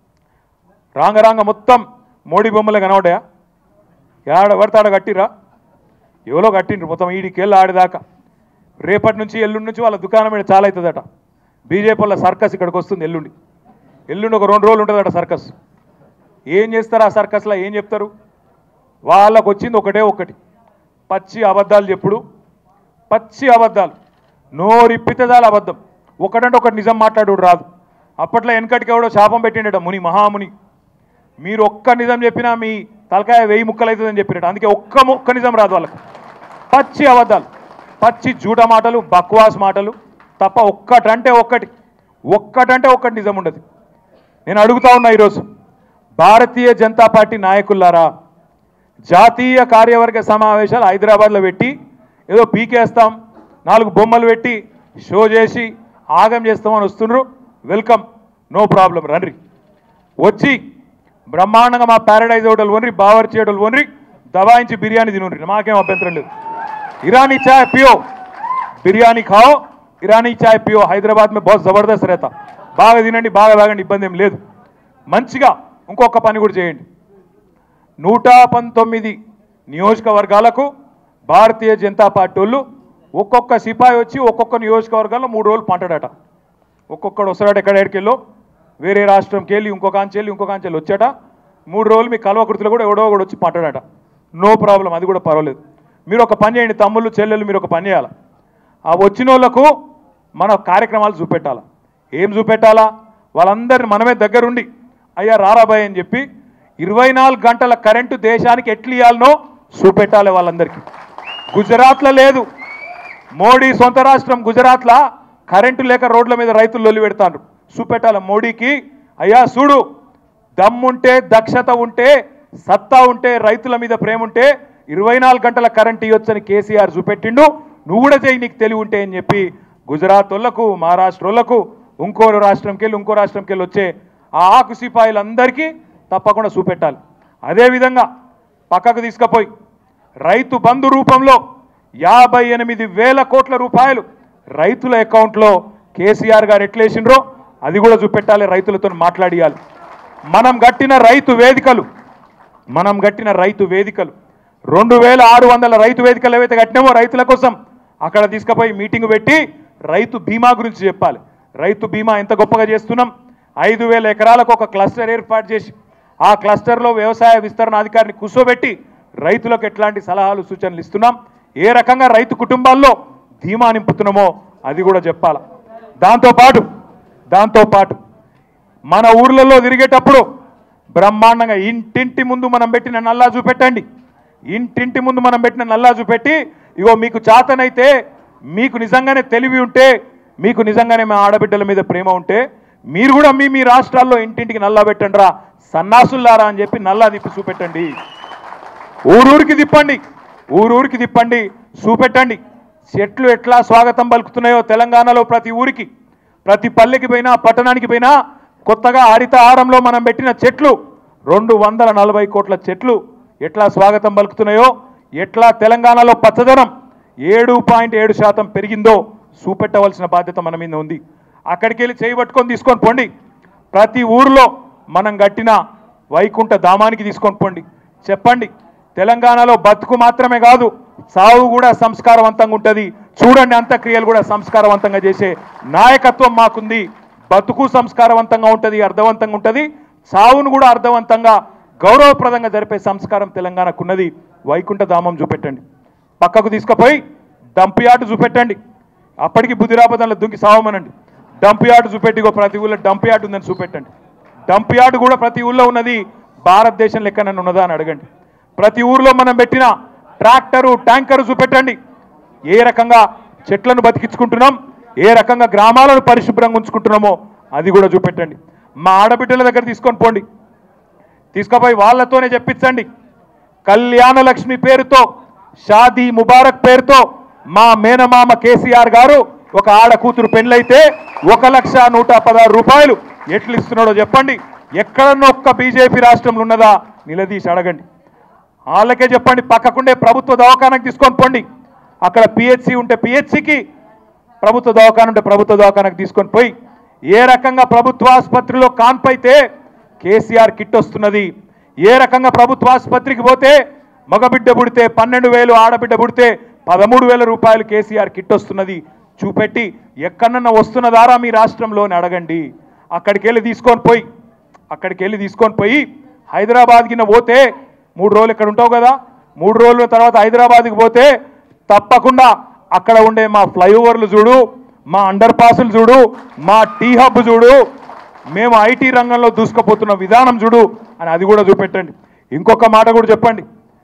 రాంగరాంగ మొత్తం మోడీ బొమ్మలే కనబడ్డాయా ఏడ పడితే ఆడ కట్టిరా ఎవరో కట్టిండ్రు మొత్తం ఈడికెళ్ళి ఆడేదాకా రేపటి నుంచి ఎల్లుండి నుంచి వాళ్ళ దుకాణం మీద చాలా అవుతుందట బీజేపీ వాళ్ళ సర్కస్ ఇక్కడికి వస్తుంది ఎల్లుండి ఎల్లుండి ఒక రెండు రోజులు ఉంటుందట సర్కస్ ఏం చేస్తారు ఆ సర్కస్లో ఏం చెప్తారు వాళ్ళకు వచ్చింది ఒకటే ఒకటి పచ్చి అబద్ధాలు చెప్పుడు పచ్చి అబద్ధాలు నోరిప్పితే చాలు అబద్ధం ఒకటంటే ఒకటి నిజం మాట్లాడు రాదు అప్పట్లో వెనకటికి ఎవడో శాపం పెట్టిండట ముని మహాముని మీరు ఒక్క నిజం చెప్పినా మీ తలకాయ వెయ్యి ముక్కలు అవుతుందని చెప్పినట్టు అందుకే ఒక్క ఒక్క నిజం రాదు వాళ్ళకు పచ్చి అబద్ధాలు పచ్చి జూట మాటలు బక్వాస్ మాటలు తప్ప ఒక్కటంటే ఒక్కటి ఒక్కటంటే ఒక్కటి నిజం ఉండదు నేను అడుగుతా ఉన్నా ఈరోజు భారతీయ జనతా పార్టీ నాయకులారా జాతీయ కార్యవర్గ సమావేశాలు హైదరాబాద్లో పెట్టి ఏదో పీకేస్తాం నాలుగు బొమ్మలు పెట్టి షో చేసి ఆగం చేస్తామని వస్తుండ్రు వెల్కమ్ నో ప్రాబ్లం రండి వచ్చి బ్రహ్మాండంగా మా ప్యారడైజ్ హోటల్ ఓన్రి బావర్చి హోటల్ ఓన్రి దబాయించి బిర్యానీ తినుండ్రి మాకేం అభ్యంతరం లేదు ఇరానీ చాయ్ పియో బిర్యానీ ఖాओ ఇరానీ చాయ్ పియో హైదరాబాద్ మే బహుత్ జబర్దస్త్ रहता బాగా తినండి బాగా తాగండి ఇబ్బంది ఏం లేదు మంచిగా ఇంకొక పని కూడా చేయండి నూట పంతొమ్మిది నియోజకవర్గాలకు భారతీయ జనతా పార్టీ వాళ్ళు ఒక్కొక్క సిపాయి వచ్చి ఒక్కొక్క నియోజకవర్గాల్లో మూడు రోజులు పంటాడట ఒక్కొక్కడు వస్తాడట ఎక్కడెక్కడికి వెళ్ళో వేరే రాష్ట్రంకి వెళ్ళి ఇంకొక అంచెల్లి ఇంకొక అంచెల్లి వచ్చాట మూడు రోజులు మీ కల్వకుర్తిలో కూడా ఎవడో ఒకడు వచ్చి పంటాడట నో ప్రాబ్లం అది కూడా పర్వాలేదు మీరు ఒక పని చేయండి తమ్ముళ్ళు చెల్లెళ్ళు మీరు ఒక పని చేయాలి ఆ వచ్చిన వాళ్ళకు మన కార్యక్రమాలు చూపెట్టాలా ఏం చూపెట్టాలా వాళ్ళందరిని మనమే దగ్గరుండి అయ్యా రారాబాయ్ అని చెప్పి ఇరవై నాలుగు గంటల కరెంటు దేశానికి ఎట్లు ఇవ్వాలనో చూపెట్టాలి వాళ్ళందరికీ గుజరాత్లో లేదు మోడీ సొంత రాష్ట్రం గుజరాత్లా కరెంటు లేక రోడ్ల మీద రైతులు లొల్లి పెడతారు చూపెట్టాలి మోడీకి అయ్యా చూడు దమ్ముంటే దక్షత ఉంటే సత్తా ఉంటే రైతుల మీద ప్రేమ ఉంటే ఇరవై నాలుగు గంటల కరెంట్ ఇవ్వచ్చని కేసీఆర్ చూపెట్టిండు నువ్వు కూడా చేయి నీకు తెలివి ఉంటే అని చెప్పి గుజరాత్ వాళ్ళకు మహారాష్ట్ర వాళ్ళకు ఇంకో రాష్ట్రంకి వెళ్ళి ఇంకో రాష్ట్రంకి వెళ్ళి వచ్చే ఆ ఆకు సిపాయిలందరికీ తప్పకుండా చూపెట్టాలి అదేవిధంగా పక్కకు తీసుకుపోయి రైతు బంధు రూపంలో యాభై ఎనిమిది వేల కోట్ల రూపాయలు రైతుల అకౌంట్లో కేసీఆర్ గారు ఎట్లేసిండ్రో అది కూడా చూపెట్టాలి రైతులతో మాట్లాడియాలి మనం గట్టిన రైతు వేదికలు మనం గట్టిన రైతు వేదికలు రెండు వేల ఆరు వందల రైతు వేదికలు ఏవైతే కట్టినామో రైతుల కోసం అక్కడ తీసుకుపోయి మీటింగ్ పెట్టి రైతు బీమా గురించి చెప్పాలి రైతు బీమా ఎంత గొప్పగా చేస్తున్నాం ఐదు వేల ఎకరాలకు ఒక క్లస్టర్ ఏర్పాటు చేసి ఆ క్లస్టర్లో వ్యవసాయ విస్తరణ అధికారిని కూర్చోబెట్టి రైతులకు ఎట్లాంటి సలహాలు సూచనలు ఇస్తున్నాం ఏ రకంగా రైతు కుటుంబాల్లో ధీమా నింపుతున్నామో అది కూడా చెప్పాలి దాంతోపాటు దాంతోపాటు మన ఊర్లలో తిరిగేటప్పుడు బ్రహ్మాండంగా ఇంటింటి ముందు మనం పెట్టిన నల్లా చూపెట్టండి ఇంటింటి ముందు మనం పెట్టిన నల్లా చూపెట్టి ఇగో మీకు చాతనైతే మీకు నిజంగానే తెలివి ఉంటే మీకు నిజంగానే మా ఆడబిడ్డల మీద ప్రేమ ఉంటే మీరు కూడా మీ మీ రాష్ట్రాల్లో ఇంటింటికి నల్లా పెట్టండి రా సన్నాసుల్లారా అని చెప్పి నల్లా తిప్పి చూపెట్టండి ఊరూరికి తిప్పండి ఊరూరికి తిప్పండి చూపెట్టండి చెట్లు ఎట్లా స్వాగతం పలుకుతున్నాయో తెలంగాణలో ప్రతి ఊరికి ప్రతి పల్లెకి పోయినా పట్టణానికి పోయినా కొత్తగా హరితహారంలో మనం పెట్టిన చెట్లు రెండు వందల నలభై కోట్ల చెట్లు ఎట్లా స్వాగతం పలుకుతున్నాయో ఎట్లా తెలంగాణలో పచ్చదనం ఏడు పాయింట్ ఏడు శాతం పెరిగిందో చూపెట్టవలసిన బాధ్యత మన మీద ఉంది అక్కడికి వెళ్ళి చేయి పట్టుకొని తీసుకొని పోండి ప్రతి ఊరిలో మనం కట్టిన వైకుంఠ ధామానికి తీసుకొని పోండి చెప్పండి తెలంగాణలో బతుకు మాత్రమే కాదు సావు కూడా సంస్కారవంతంగా ఉంటుంది చూడండి అంత్యక్రియలు కూడా సంస్కారవంతంగా చేసే నాయకత్వం మాకుంది బతుకు సంస్కారవంతంగా ఉంటుంది అర్థవంతంగా ఉంటుంది సావును కూడా అర్థవంతంగా గౌరవప్రదంగా జరిపే సంస్కారం తెలంగాణకున్నది వైకుంఠ ధామం చూపెట్టండి పక్కకు తీసుకుపోయి డంప్ యార్డ్ చూపెట్టండి అప్పటికి బుద్ధిరాపదంలో దుంకి సావమనండి డంప్ యార్డ్ చూపెట్టి ఇగో ప్రతి ఊళ్ళో డంప్ యార్డ్ ఉందని చూపెట్టండి డంప్ యార్డ్ కూడా ప్రతి ఊళ్ళో ఉన్నది భారతదేశం లెక్కనన్ను ఉన్నదా అని అడగండి ప్రతి ఊర్లో మనం పెట్టిన ట్రాక్టరు ట్యాంకరు చూపెట్టండి ఏ రకంగా చెట్లను బతికించుకుంటున్నాం ఏ రకంగా గ్రామాలను పరిశుభ్రంగా ఉంచుకుంటున్నామో అది కూడా చూపెట్టండి మా ఆడబిడ్డల దగ్గర తీసుకొని పోండి తీసుకుపోయి వాళ్ళతోనే చెప్పించండి కళ్యాణ లక్ష్మి పేరుతో షాదీ ముబారక్ పేరుతో మా మేనమామ కేసీఆర్ గారు ఒక ఆడ కూతురు పెళ్ళైతే ఒక లక్ష నూట పదహారు రూపాయలు ఎట్లు ఇస్తున్నాడో చెప్పండి ఎక్కడన్నా ఒక్క బీజేపీ రాష్ట్రంలో ఉన్నదా నిలదీసి అడగండి వాళ్ళకే చెప్పండి పక్కకుండే ప్రభుత్వ దవాఖానకు తీసుకొని పోండి అక్కడ పిహెచ్సి ఉంటే పిహెచ్సికి ప్రభుత్వ దవాఖాన ఉంటే ప్రభుత్వ దవాఖానకు తీసుకొని పోయి ఏ రకంగా ప్రభుత్వ ఆసుపత్రిలో కాన్పైతే కేసీఆర్ కిట్ వస్తున్నది ఏ రకంగా ప్రభుత్వ ఆసుపత్రికి పోతే మగబిడ్డ పుడితే పన్నెండు వేలు ఆడబిడ్డ పుడితే పదమూడు వేల రూపాయలు కేసీఆర్ కిట్ వస్తున్నది చూపెట్టి ఎక్కడన్నా వస్తున్నదారా మీ రాష్ట్రంలో అని అడగండి అక్కడికి వెళ్ళి తీసుకొని పోయి అక్కడికి వెళ్ళి తీసుకొని పోయి హైదరాబాద్ కింద పోతే మూడు రోజులు ఇక్కడ ఉంటావు కదా మూడు రోజుల తర్వాత హైదరాబాద్కి పోతే తప్పకుండా అక్కడ ఉండే మా ఫ్లైఓవర్లు చూడు మా అండర్ పాసులు చూడు మా టీ హబ్ చూడు మేము ఐటీ రంగంలో దూసుకుపోతున్న విధానం చూడు అని అది కూడా చూపెట్టండి ఇంకొక మాట కూడా చెప్పండి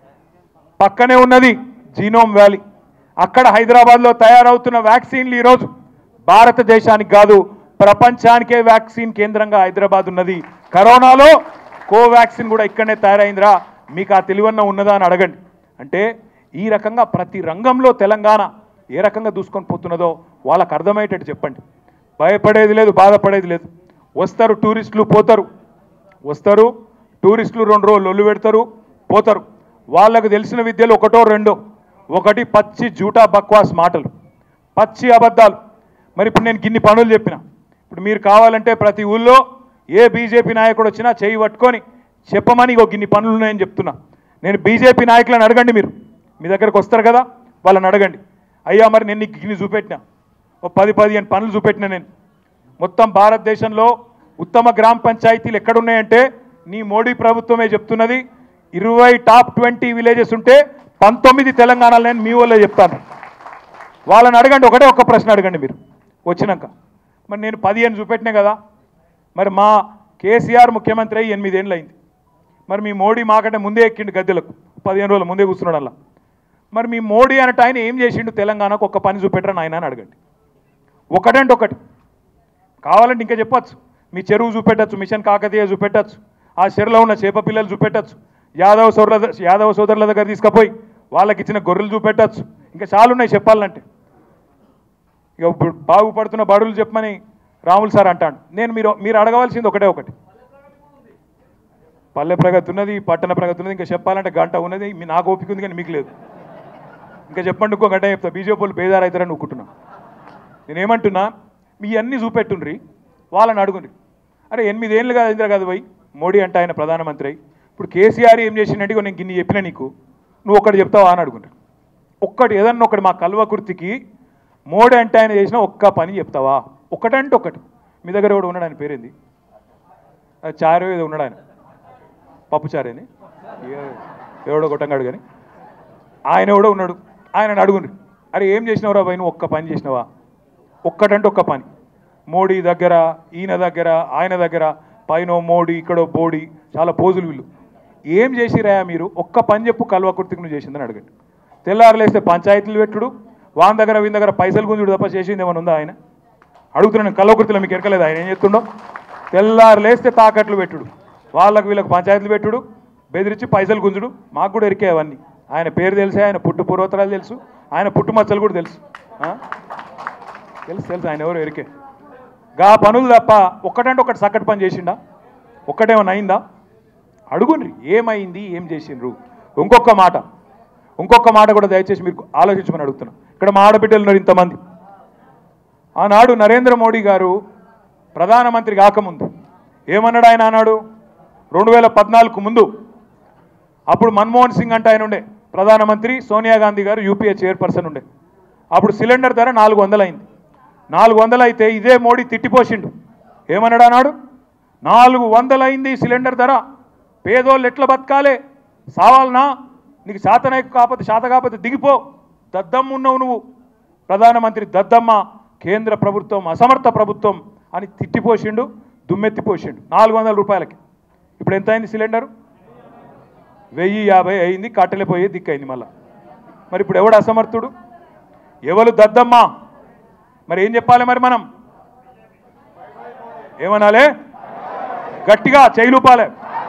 పక్కనే ఉన్నది జీనోమ్ వ్యాలీ అక్కడ హైదరాబాద్లో తయారవుతున్న వ్యాక్సిన్లు ఈరోజు భారతదేశానికి కాదు ప్రపంచానికే వ్యాక్సిన్ కేంద్రంగా హైదరాబాద్ ఉన్నది కరోనాలో కోవాక్సిన్ కూడా ఇక్కడనే తయారైందిరా మీకు ఆ తెలివన్న ఉన్నదా అని అడగండి అంటే ఈ రకంగా ప్రతి రంగంలో తెలంగాణ ఏ రకంగా దూసుకొని పోతున్నదో వాళ్ళకు అర్థమయ్యేటట్టు చెప్పండి భయపడేది లేదు బాధపడేది లేదు వస్తారు టూరిస్టులు పోతారు వస్తారు టూరిస్టులు రెండు రోజులు ఒళ్ళు పెడతారు పోతారు వాళ్ళకు తెలిసిన విద్యలు ఒకటో రెండో ఒకటి పచ్చి జూటా బక్వాస్ మాటలు పచ్చి అబద్ధాలు మరి ఇప్పుడు నేను గిన్ని పనులు చెప్పిన ఇప్పుడు మీరు కావాలంటే ప్రతి ఊళ్ళో ఏ బీజేపీ నాయకుడు వచ్చినా చేయి పట్టుకొని చెప్పమని ఇగో గిన్ని పనులు ఉన్నాయని చెప్తున్నా నేను బీజేపీ నాయకులను అడగండి మీరు మీ దగ్గరకు వస్తారు కదా వాళ్ళని అడగండి అయ్యా మరి నేను నీకు గిన్ని చూపెట్టినా ఓ పది పదిహేను పనులు చూపెట్టిన నేను మొత్తం భారతదేశంలో ఉత్తమ గ్రామ పంచాయతీలు ఎక్కడున్నాయంటే నీ మోడీ ప్రభుత్వమే చెప్తున్నది ఇరవై టాప్ ట్వంటీ విలేజెస్ ఉంటే పంతొమ్మిది తెలంగాణలో నేను మీ వాళ్ళే చెప్తాను వాళ్ళని అడగండి ఒకటే ఒక్క ప్రశ్న అడగండి మీరు వచ్చినాక మరి నేను పదిహేను చూపెట్టినా కదా మరి మా కేసీఆర్ ముఖ్యమంత్రి అయ్యి ఎనిమిదేళ్ళు అయింది మరి మీ మోడీ మాకంటే ముందే ఎక్కిండు గద్దెలకు పదిహేను రోజులు ముందే కూర్చున్నాడు అలా మరి మీ మోడీ అన్నట్టు ఆయన ఏం చేసిండు తెలంగాణకు ఒక్క పని చూపెట్టరని ఆయన అని అడగండి ఒకటంటే ఒకటి కావాలంటే ఇంకా చెప్పొచ్చు మీ చెరువు చూపెట్టచ్చు మిషన్ కాకతీయ చూపెట్టచ్చు ఆ చెరువులో ఉన్న చేప పిల్లలు చూపెట్టచ్చు యాదవ సోదరుల యాదవ సోదరుల దగ్గర తీసుకుపోయి వాళ్ళకి ఇచ్చిన గొర్రెలు చూపెట్టచ్చు ఇంకా చాలా ఉన్నాయి చెప్పాలంటే ఇక ఇప్పుడు బాగుపడుతున్న బడులు చెప్పమని రాములు సార్ అంటాడు నేను మీరు మీరు అడగవలసింది ఒకటే ఒకటి పల్లె ప్రగతి ఉన్నది పట్టణ ప్రగతి ఉన్నది ఇంకా చెప్పాలంటే గంట ఉన్నది మీ నాకు ఓపిక ఉంది కానీ మీకు లేదు ఇంకా చెప్పండి ఇంకో గంట చెప్తా బీజేపీ వాళ్ళు బేదారు అవుతారని నువ్వుకుంటున్నా నేనేమంటున్నా మీ అన్నీ చూపెట్టుండ్రి వాళ్ళని అడుగుండ్రి అరే ఎనిమిదేళ్ళు కాదు ఇందిరా కాదు పోయి మోడీ అంటే ఆయన ప్రధానమంత్రి అయి ఇప్పుడు కేసీఆర్ ఏం చేసిందంటే ఇగో నేను గిన్ని చెప్పిన నీకు నువ్వు ఒక్కటి చెప్తావా అని అడుగుండ్రి ఒక్కటి ఏదన్నా ఒకటి మా కల్వకుర్తికి మోడీ అంటే ఆయన చేసిన ఒక్క పని చెప్తావా ఒకటంటే ఒకటి మీ దగ్గర ఎవడు ఉన్నాడు ఆయన పేరేంది ఆ చారు ఏదో ఉన్నాడు ఆయన పప్పు చారేని ఏ- ఎవడో కొట్టంగాడు కానీ ఆయన ఎవడో ఉన్నాడు ఆయన అడుగుండ్రి అరే ఏం చేసినావురా భయ్ నువ్వు ఒక్క పని చేసినావా ఒక్కటంటే ఒక్క పని మోడీ దగ్గర ఈయన దగ్గర ఆయన దగ్గర పైన మోడీ ఇక్కడో బోడీ చాలా పోజులు వీళ్ళు ఏం చేసిరా మీరు ఒక్క పని చెప్పు కల్వకుర్తికి నువ్వు చేసిందని అడగండి తెల్లారులేస్తే పంచాయతీలు పెట్టుడు వాని దగ్గర వీని దగ్గర పైసలు గుంజుడు తప్ప చేసింది ఏమైనా ఉందా ఆయన అడుగుతున్నాను కల్వకుర్తిలో మీకు ఎరకలేదు ఆయన ఏం చేస్తుండో తెల్లారు లేస్తే తాకట్లు పెట్టుడు వాళ్ళకు వీళ్ళకి పంచాయతీలు పెట్టుడు బెదిరించి పైసలు గుంజుడు మాకు కూడా ఎరికే అవన్నీ ఆయన పేరు తెలిసే ఆయన పుట్టు పూర్వోత్తరాలు తెలుసు ఆయన పుట్టుమచ్చలు కూడా తెలుసు ఆ? తెలుసు తెలుసు ఆయన ఎవరు ఎరికే గా పనులు తప్ప ఒక్కటంటే ఒకటి సక్కటి పని చేసిండా ఒక్కటేమన్నా అయిందా అడుగుండ్రి ఏమైంది ఏం చేసిండ్రు ఇంకొక మాట ఇంకొక మాట కూడా దయచేసి మీరు ఆలోచించమని అడుగుతున్నా ఇక్కడ మా ఆడబిడ్డలు ఉన్నారు ఇంతమంది ఆనాడు నరేంద్ర మోడీ గారు ప్రధానమంత్రి కాకముందు ఏమన్నాడు ఆయన ఆనాడు రెండు వేల పద్నాలుగు ముందు అప్పుడు మన్మోహన్ సింగ్ అంటే ఆయన ఉండే ప్రధానమంత్రి సోనియా గాంధీ గారు యూపీఏ చైర్పర్సన్ ఉండే అప్పుడు సిలిండర్ ధర నాలుగు వందలు అయింది నాలుగు వందలు అయితే ఇదే మోడీ తిట్టిపోసిండు ఏమన్నాడు అన్నాడు నాలుగు వందలు అయింది సిలిండర్ ధర పేదోళ్ళు ఎట్లా బతకాలే సావాలనా నీకు శాతన కాకపోతే శాత కాకపోతే దిగిపో దద్దమ్మ ఉన్నావు నువ్వు ప్రధానమంత్రి దద్దమ్మ కేంద్ర ప్రభుత్వం అసమర్థ ప్రభుత్వం అని తిట్టిపోసిండు దుమ్మెత్తిపోసిండు నాలుగు వందల రూపాయలకి ఇప్పుడు ఎంత అయింది సిలిండరు వెయ్యి యాభై అయింది కట్టెలు పోయే దిక్కైంది మళ్ళా మరి ఇప్పుడు ఎవడు అసమర్థుడు ఎవరు దద్దమ్మ మరి ఏం చెప్పాలి మరి మనం ఏమనాలే గట్టిగా చేయలుపాలే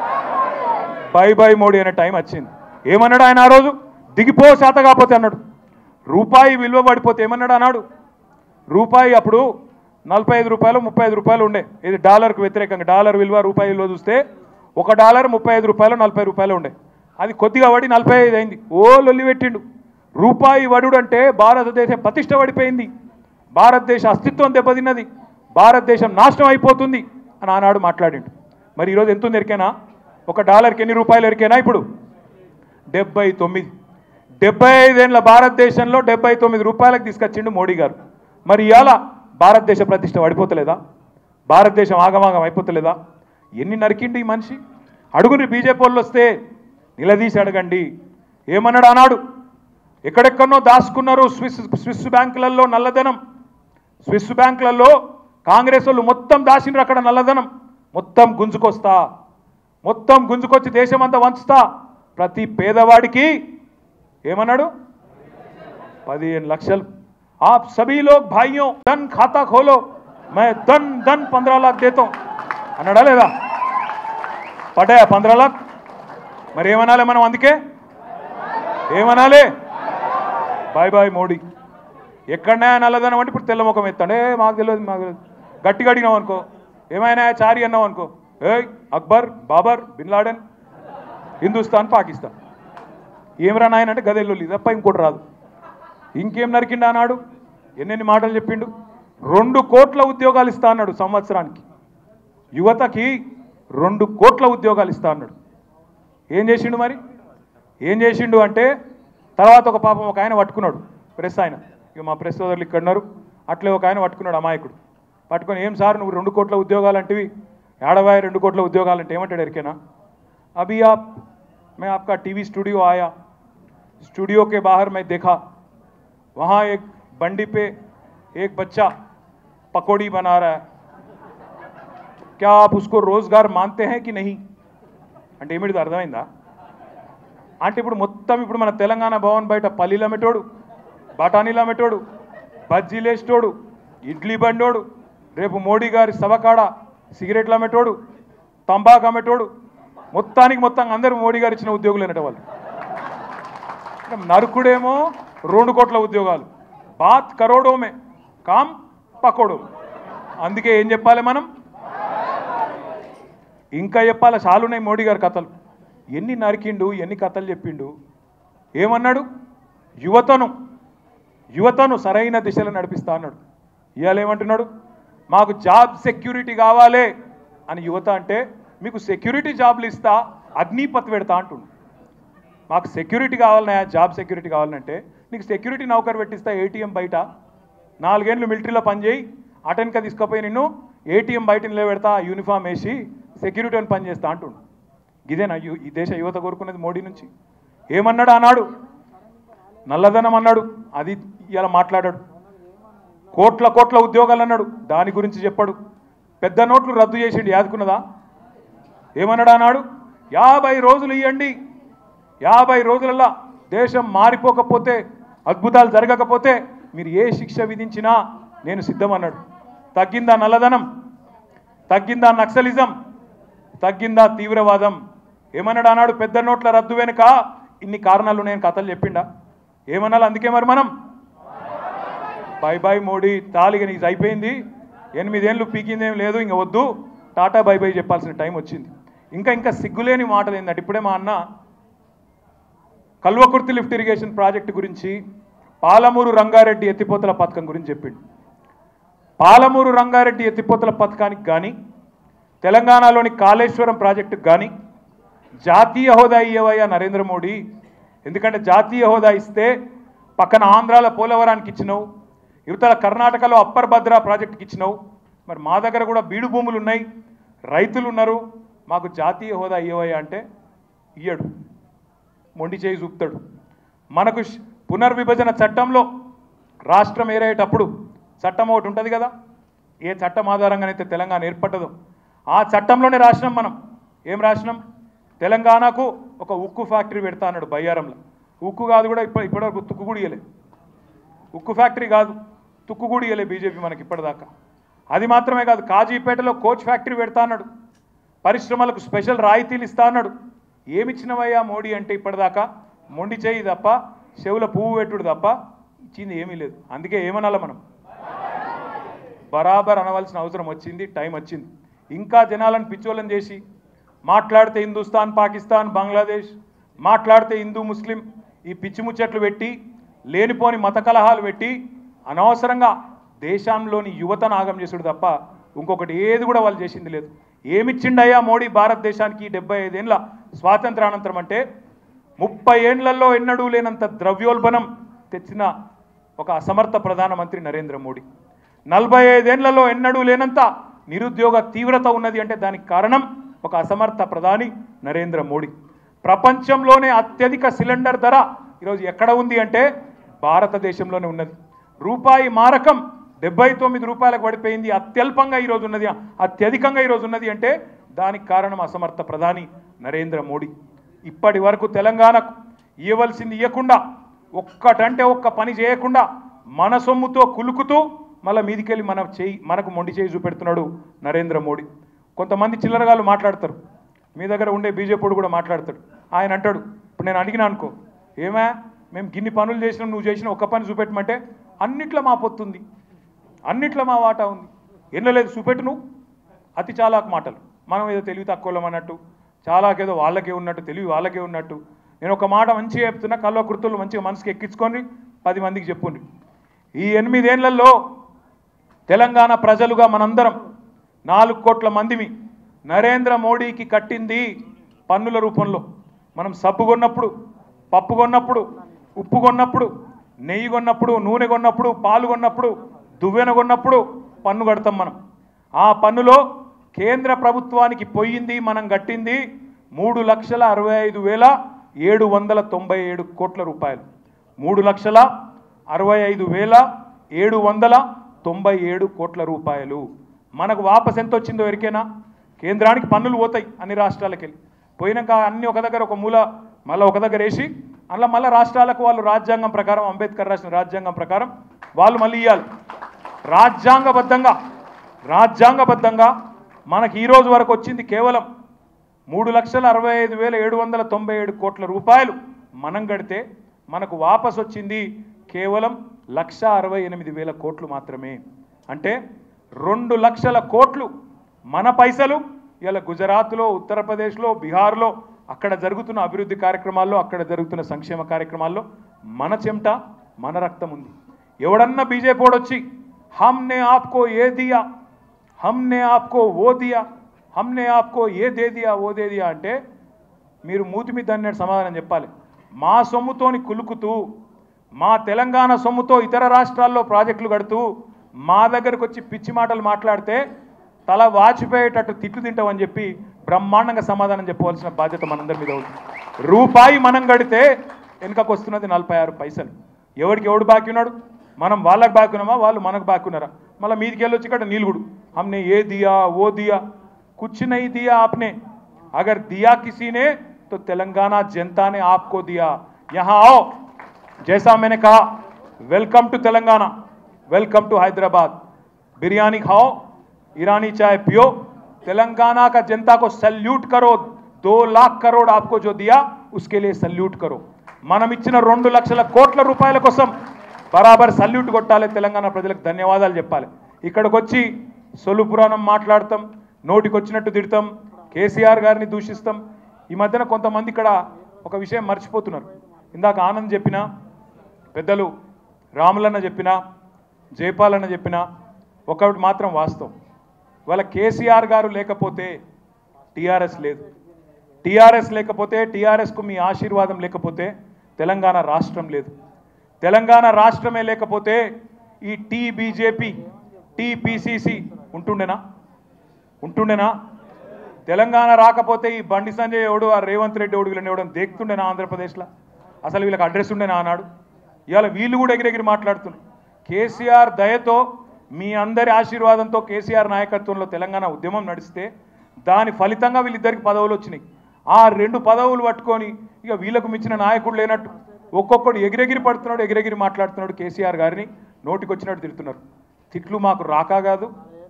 బై బై మోడీ అనే టైం వచ్చింది ఏమన్నాడు ఆయన ఆ రోజు దిగిపో శాత కాకపోతే అన్నాడు రూపాయి విలువ పడిపోతే ఏమన్నాడు అన్నాడు రూపాయి అప్పుడు నలభై ఐదు రూపాయలు ముప్పై ఐదు రూపాయలు ఉండే ఇది డాలర్కు వ్యతిరేకంగా డాలర్ విలువ రూపాయి విలువ చూస్తే ఒక డాలర్ ముప్పై ఐదు రూపాయలు నలభై రూపాయలు ఉండే అది కొద్దిగా పడి నలభై ఐదు అయింది ఓ లొల్లి పెట్టిండు రూపాయి వడుడు అంటే భారతదేశం ప్రతిష్ట పడిపోయింది భారతదేశ అస్తిత్వం దెబ్బతిన్నది భారతదేశం నాశనం అయిపోతుంది అని ఆనాడు మాట్లాడిండు మరి ఈరోజు ఎంత ఉంది ఎరికేనా ఒక డాలర్కి ఎన్ని రూపాయలు ఎరికేనా ఇప్పుడు డెబ్బై తొమ్మిది డెబ్బై ఐదేళ్ల భారతదేశంలో డెబ్బై తొమ్మిది రూపాయలకు తీసుకొచ్చిండు మోడీ గారు మరి ఇవాళ భారతదేశ ప్రతిష్ట పడిపోతలేదా భారతదేశం ఆగమాగం అయిపోతలేదా ఎన్ని నరికిండు ఈ మనిషి అడుగుని బీజేపీ వాళ్ళు వస్తే నిలదీసి అడగండి ఏమన్నాడు అన్నాడు ఎక్కడెక్కడనో దాచుకున్నారు స్విస్ స్విస్ బ్యాంకులలో నల్లధనం స్విస్ బ్యాంకులలో కాంగ్రెస్ వాళ్ళు మొత్తం దాచిండ్రు అక్కడ నల్లధనం మొత్తం గుంజుకొస్తా మొత్తం గుంజుకొచ్చి దేశమంతా వంచుతా ప్రతి పేదవాడికి ఏమన్నాడు పదిహేను లక్షలు आप सभी लोग भाइयों धन खाता खोलो मैं धन धन पंद्रह लाख देता हूं అన్నాడా లేదా పడ్డాయా పంద్రా లాక్ మరి ఏమనాలి మనం అందుకే ఏమనాలి బాయ్ బాయ్ మోడీ ఎక్కడనే నల్లదనం అంటే ఇప్పుడు తెల్ల ముఖం ఎత్తాడే మాకు తెలియదు మాకు తెలియదు గట్టిగా అడిగినావు అనుకో ఏమైనా చారి అన్నావు అనుకో ఏయ్ అక్బర్ బాబర్ బిన్ లాడెన్ హిందుస్థాన్ పాకిస్తాన్ ఏమిరా నాయన అంటే గదెల్లు తప్ప ఇంకోటి రాదు ఇంకేం నరికిండు అన్నాడు ఎన్నెన్ని మాటలు చెప్పిండు రెండు కోట్ల ఉద్యోగాలు ఇస్తా అన్నాడు సంవత్సరానికి యువతకి రెండు కోట్ల ఉద్యోగాలు ఇస్తా అన్నాడు ఏం చేసిండు మరి ఏం చేసిండు అంటే తర్వాత ఒక పాపం ఒక ఆయన పట్టుకున్నాడు ప్రెస్ ఆయన ఇక మా ప్రెస్ సోదరులు ఇక్కడ ఉన్నారు అట్లే ఒక ఆయన పట్టుకున్నాడు అమాయకుడు పట్టుకొని ఏం సార్ నువ్వు రెండు కోట్ల ఉద్యోగాలు అంటివి ఏడవాయి రెండు కోట్ల ఉద్యోగాలు అంటే ఏమంటాడు ఎరికేనా అభి ఆప్ मैं आपका टीवी स्टूडियो आया स्टूडियो के बाहर मैं देखा वहाँ एक बंडी पे एक बच्चा पकौड़ी बना रहा है क्या आप उसको रोजगार मानते हैं कि नहीं అంటే ఏమిటిది అర్థమైందా అంటే ఇప్పుడు మొత్తం ఇప్పుడు మన తెలంగాణ భవన్ బయట పల్లీలు అమ్మేటోడు బఠానీలు అమ్మేటోడు బజ్జీలు వేసేటోడు ఇడ్లీ బండోడు రేపు మోడీ గారి సభకాడ సిగరెట్లు అమ్మేటోడు తంబాకు అమ్మేటోడు మొత్తానికి మొత్తం అందరూ మోడీ గారు ఇచ్చిన ఉద్యోగులు అనేట వాళ్ళు అంటే నరుకుడేమో రెండు కోట్ల ఉద్యోగాలు బాత్ కరోడోమే కామ్ పకోడో అందుకే ఏం చెప్పాలి మనం ఇంకా చెప్పాలి చాలున్నాయి మోడీ గారి కథలు ఎన్ని నరికిండు ఎన్ని కథలు చెప్పిండు ఏమన్నాడు యువతను యువతను సరైన దిశలో నడిపిస్తా అన్నాడు ఇవాళ ఏమంటున్నాడు మాకు జాబ్ సెక్యూరిటీ కావాలి అని యువత అంటే మీకు సెక్యూరిటీ జాబ్లు ఇస్తా అగ్నిపత్ పెడతా అంటుండు మాకు సెక్యూరిటీ కావాలన్నా జాబ్ సెక్యూరిటీ కావాలంటే నీకు సెక్యూరిటీ నౌకర్ పెట్టిస్తా ఏటీఎం బయట నాలుగేళ్ళు మిలిటరీలో పనిచేయి అటెన్క తీసుకుపోయి నిన్ను ఏటీఎం బయట నిలబెడతా యూనిఫామ్ వేసి సెక్యూరిటీ అని పని చేస్తా అంటుండు ఇదేనా యు- ఈ దేశ యువత కోరుకునేది మోడీ నుంచి ఏమన్నాడు అన్నాడు నల్లధనం అన్నాడు అది ఇలా మాట్లాడాడు కోట్ల కోట్ల ఉద్యోగాలు అన్నాడు దాని గురించి చెప్పాడు పెద్ద నోట్లు రద్దు చేసిండు యాదుకున్నదా ఏమన్నాడు అన్నాడు యాభై రోజులు ఇవ్వండి యాభై రోజులల్లా దేశం మారిపోకపోతే అద్భుతాలు జరగకపోతే మీరు ఏ శిక్ష విధించినా నేను సిద్ధమన్నాడు తగ్గిందా నల్లధనం తగ్గిందా నక్సలిజం తగ్గిందా తీవ్రవాదం ఏమన్నాడు అన్నాడు పెద్ద నోట్ల రద్దు వెనుక ఇన్ని కారణాలు నేను కథలు చెప్పిండా ఏమన్నాడు అందుకే మరి మనం బై బై మోడీ తాలిగా నీకు అయిపోయింది ఎనిమిదేళ్ళు పీకిందేం లేదు ఇంక వద్దు టాటా బై బై చెప్పాల్సిన టైం వచ్చింది ఇంకా ఇంకా సిగ్గులేని మాటలు ఏంటంటే ఇప్పుడే మా అన్న కల్వకుర్తి లిఫ్ట్ ఇరిగేషన్ ప్రాజెక్టు గురించి పాలమూరు రంగారెడ్డి ఎత్తిపోతల పథకం గురించి చెప్పిండు పాలమూరు రంగారెడ్డి ఎత్తిపోతల పథకానికి కానీ తెలంగాణలోని కాళేశ్వరం ప్రాజెక్టుకు కానీ జాతీయ హోదా ఇయ్యవయ్యా నరేంద్ర మోడీ ఎందుకంటే జాతీయ హోదా ఇస్తే పక్కన ఆంధ్రాల పోలవరానికి ఇచ్చినావు యువతల కర్ణాటకలో అప్పర్ భద్రా ప్రాజెక్టుకి ఇచ్చినావు మరి మా దగ్గర కూడా బీడు భూములు ఉన్నాయి రైతులు ఉన్నారు మాకు జాతీయ హోదా ఇయ్యవయ్యా అంటే ఇయ్యడు మొండి చేయి చూపుతాడు మనకు ష్- పునర్విభజన చట్టంలో రాష్ట్రం ఏరేటప్పుడు చట్టం ఒకటి ఉంటుంది కదా ఏ చట్టం ఆధారంగానైతే తెలంగాణ ఏర్పడ్డదో ఆ చట్టంలోనే రాసినాం మనం ఏం రాసినాం తెలంగాణకు ఒక ఉక్కు ఫ్యాక్టరీ పెడతా అన్నాడు బయ్యారంలో ఉక్కు కాదు కూడా ఇప్పటి ఇప్పటివరకు తుక్కు కూడా ఇయ్యలే ఉక్కు ఫ్యాక్టరీ కాదు తుక్కు కూడా ఇయ్యలే బీజేపీ మనకి ఇప్పటిదాకా అది మాత్రమే కాదు కాజీపేటలో కోచ్ ఫ్యాక్టరీ పెడతా అన్నాడు పరిశ్రమలకు స్పెషల్ రాయితీలు ఇస్తా అన్నాడు ఏమిచ్చినవయ్యా మోడీ అంటే ఇప్పటిదాకా మొండి చేయి తప్ప చెవుల పువ్వు పెట్టుడు తప్ప ఇచ్చింది ఏమీ లేదు అందుకే ఏమనాల మనం బరాబర్ అనవలసిన అవసరం వచ్చింది టైం వచ్చింది ఇంకా జనాలను పిచ్చోళ్ళని చేసి మాట్లాడితే హిందుస్థాన్ పాకిస్తాన్ బంగ్లాదేశ్ మాట్లాడితే హిందూ ముస్లిం ఈ పిచ్చి ముచ్చట్లు పెట్టి లేనిపోని మత కలహాలు పెట్టి అనవసరంగా దేశంలోని యువతను ఆగం చేసుడు తప్ప ఇంకొకటి ఏది కూడా వాళ్ళు చేసింది లేదు ఏమిచ్చిండయ్యా మోడీ భారతదేశానికి డెబ్బై ఐదేళ్ళ స్వాతంత్రానంతరం అంటే ముప్పై ఏండ్లలో ఎన్నడూ లేనంత ద్రవ్యోల్బణం తెచ్చిన ఒక అసమర్థ ప్రధానమంత్రి నరేంద్ర మోడీ నలభై ఐదేళ్లలో ఎన్నడూ లేనంత నిరుద్యోగ తీవ్రత ఉన్నది అంటే దానికి కారణం ఒక అసమర్థ ప్రధాని నరేంద్ర మోడీ ప్రపంచంలోనే అత్యధిక సిలిండర్ ధర ఈరోజు ఎక్కడ ఉంది అంటే భారతదేశంలోనే ఉన్నది రూపాయి మారకం డెబ్బై తొమ్మిది రూపాయలకు పడిపోయింది అత్యల్పంగా ఈరోజు ఉన్నది అత్యధికంగా ఈరోజు ఉన్నది అంటే దానికి కారణం అసమర్థ ప్రధాని నరేంద్ర మోడీ ఇప్పటి వరకు తెలంగాణకు ఇవ్వవలసింది ఇవ్వకుండా ఒక్కటంటే ఒక్క పని చేయకుండా మన సొమ్ముతో కులుకుతూ మళ్ళీ మీదికెళ్ళి మన చేయి మనకు మొండి చేయి చూపెడుతున్నాడు నరేంద్ర మోడీ కొంతమంది చిల్లరగాళ్ళు మాట్లాడతారు మీ దగ్గర ఉండే బీజేపీడు కూడా మాట్లాడతాడు ఆయన అంటాడు ఇప్పుడు నేను అడిగినా అనుకో ఏమా మేము గిన్ని పనులు చేసినాం నువ్వు చేసిన ఒక్క పని చూపెట్టమంటే అన్నిట్లో మా పొత్తుంది అన్నిట్లో మా వాటా ఉంది ఎన్నలేదు చూపెట్టు నువ్వు అతి చాలాకు మాటలు మనం ఏదో తెలివి తక్కువలం అన్నట్టు చాలాకేదో వాళ్ళకే ఉన్నట్టు తెలివి వాళ్ళకే ఉన్నట్టు నేను ఒక మాట మంచిగా చెప్తున్నా కల్వ కృతులు మంచిగా మనసుకి ఎక్కించుకొని పది మందికి చెప్పుండ్రి ఈ ఎనిమిదేళ్లలో తెలంగాణ ప్రజలుగా మనందరం నాలుగు కోట్ల మందిమి నరేంద్ర మోడీకి కట్టింది పన్నుల రూపంలో మనం సబ్బు కొన్నప్పుడు పప్పు కొన్నప్పుడు ఉప్పు కొన్నప్పుడు నెయ్యి కొన్నప్పుడు నూనె కొన్నప్పుడు పాలు కొన్నప్పుడు దువ్వెన కొన్నప్పుడు పన్ను కడతాం మనం ఆ పన్నులో కేంద్ర ప్రభుత్వానికి పోయింది మనం కట్టింది మూడు లక్షల అరవై ఐదు వేల ఏడు వందల తొంభై ఏడు కోట్ల రూపాయలు మూడు లక్షల అరవై ఐదు వేల ఏడు వందల తొంభై ఏడు కోట్ల రూపాయలు మనకు వాపస్ ఎంత వచ్చిందో ఎరికేనా కేంద్రానికి పన్నులు పోతాయి అన్ని రాష్ట్రాలకు వెళ్ళి పోయినాక అన్ని ఒక దగ్గర ఒక మూల మళ్ళీ ఒక దగ్గర వేసి అలా మళ్ళీ రాష్ట్రాలకు వాళ్ళు రాజ్యాంగం ప్రకారం అంబేద్కర్ రాసిన రాజ్యాంగం ప్రకారం వాళ్ళు మళ్ళీ ఇవ్వాలి రాజ్యాంగబద్ధంగా రాజ్యాంగబద్ధంగా మనకి ఈ రోజు వరకు వచ్చింది కేవలం మూడు లక్షల అరవై ఐదు వేల ఏడు వందల తొంభై ఏడు కోట్ల రూపాయలు మనం కడితే మనకు వాపస్ వచ్చింది కేవలం లక్ష అరవై ఎనిమిది వేల కోట్లు మాత్రమే అంటే రెండు లక్షల కోట్లు మన పైసలు ఇలా గుజరాత్లో ఉత్తరప్రదేశ్లో బీహార్లో అక్కడ జరుగుతున్న అభివృద్ధి కార్యక్రమాల్లో అక్కడ జరుగుతున్న సంక్షేమ కార్యక్రమాల్లో మన చెమట మన రక్తం ఉంది ఎవడన్నా బీజేపీ వాడు వచ్చి హమ్నే ఆప్కో ఏ దియా హమ్నే ఆప్కో ఓ దియా హమ్నే ఆప్కో ఏ దే దియా ఓ దే దియా అంటే మీరు మూతి మీద అన్నట్టు సమాధానం చెప్పాలి మా సొమ్ముతోని కులుకుతూ మా తెలంగాణ సొమ్ముతో ఇతర రాష్ట్రాల్లో ప్రాజెక్టులు కడుతూ మా దగ్గరకు వచ్చి పిచ్చి మాటలు మాట్లాడితే తల వాచిపోయేటట్టు తిట్లు తింటామని చెప్పి బ్రహ్మాండంగా సమాధానం చెప్పవలసిన బాధ్యత మనందరి మీద ఉంది రూపాయి మనం కడితే వెనుకకు వస్తున్నది నలభై ఆరు పైసలు ఎవడికి ఎవడు బాకీ ఉన్నాడు మనం వాళ్ళకి బాకున్నామా వాళ్ళు మనకు బాకున్నారా మళ్ళీ మీదికి వెళ్ళొచ్చి ఇక్కడ నీలుగుడు हमने ये दिया वो दिया कुछ नहीं दिया आपने अगर दिया किसी ने तो तेलंगाना जनता ने आपको दिया यहां आओ जैसा मैंने कहा welcome to Telangana welcome to Hyderabad biryani खाओ ईरानी चाय पियो तेलंगाना का जनता को सल्यूट करो दो लाख करोड़ आपको जो दिया उसके लिए सल्यूट करो మనం ఇచ్చిన రెండు లక్షల కోట్ల రూపాయల కోసం బరాబర్ సల్యూట్ కొట్టాలి తెలంగాణ ప్రజలకు ధన్యవాదాలు చెప్పాలి ఇక్కడికి వచ్చి సొల్లు పురాణం మాట్లాడతాం నోటికి వచ్చినట్టు తిడతాం కేసీఆర్ గారిని దూషిస్తాం ఈ మధ్యన కొంతమంది ఇక్కడ ఒక విషయం మర్చిపోతున్నారు ఇందాక ఆనంద్ చెప్పిన పెద్దలు రాములన్న చెప్పిన జయపాల్ అన్న చెప్పిన ఒకటి మాత్రం వాస్తవం వాళ్ళ కేసీఆర్ గారు లేకపోతే టీఆర్ఎస్ లేదు టీఆర్ఎస్ లేకపోతే టీఆర్ఎస్కు మీ ఆశీర్వాదం లేకపోతే తెలంగాణ రాష్ట్రం లేదు తెలంగాణ రాష్ట్రమే లేకపోతే ఈ టీ బీజేపీ టీపీసీసీ ఉంటుండేనా ఉంటుండేనా తెలంగాణ రాకపోతే ఈ బండి సంజయ్ ఎవడు ఆ రేవంత్ రెడ్డి ఎవడు వీళ్ళని ఎవడని దేక్తుండేనా ఆంధ్రప్రదేశ్లో అసలు వీళ్ళకి అడ్రస్ ఉండేనా అన్నాడు ఇవాళ వీళ్ళు కూడా ఎగిరెగిరి మాట్లాడుతున్నారు కేసీఆర్ దయతో మీ అందరి ఆశీర్వాదంతో కేసీఆర్ నాయకత్వంలో తెలంగాణ ఉద్యమం నడిస్తే దాని ఫలితంగా వీళ్ళిద్దరికి పదవులు వచ్చినాయి ఆ రెండు పదవులు పట్టుకొని ఇక వీళ్ళకు మించిన నాయకుడు లేనట్టు ఒక్కొక్కడు ఎగిరెగిరి పడుతున్నాడు ఎగిరెగిరి మాట్లాడుతున్నాడు కేసీఆర్ గారిని నోటికి వచ్చినట్టు తిడుతున్నారు తిట్లు మాకు రాకా కాదు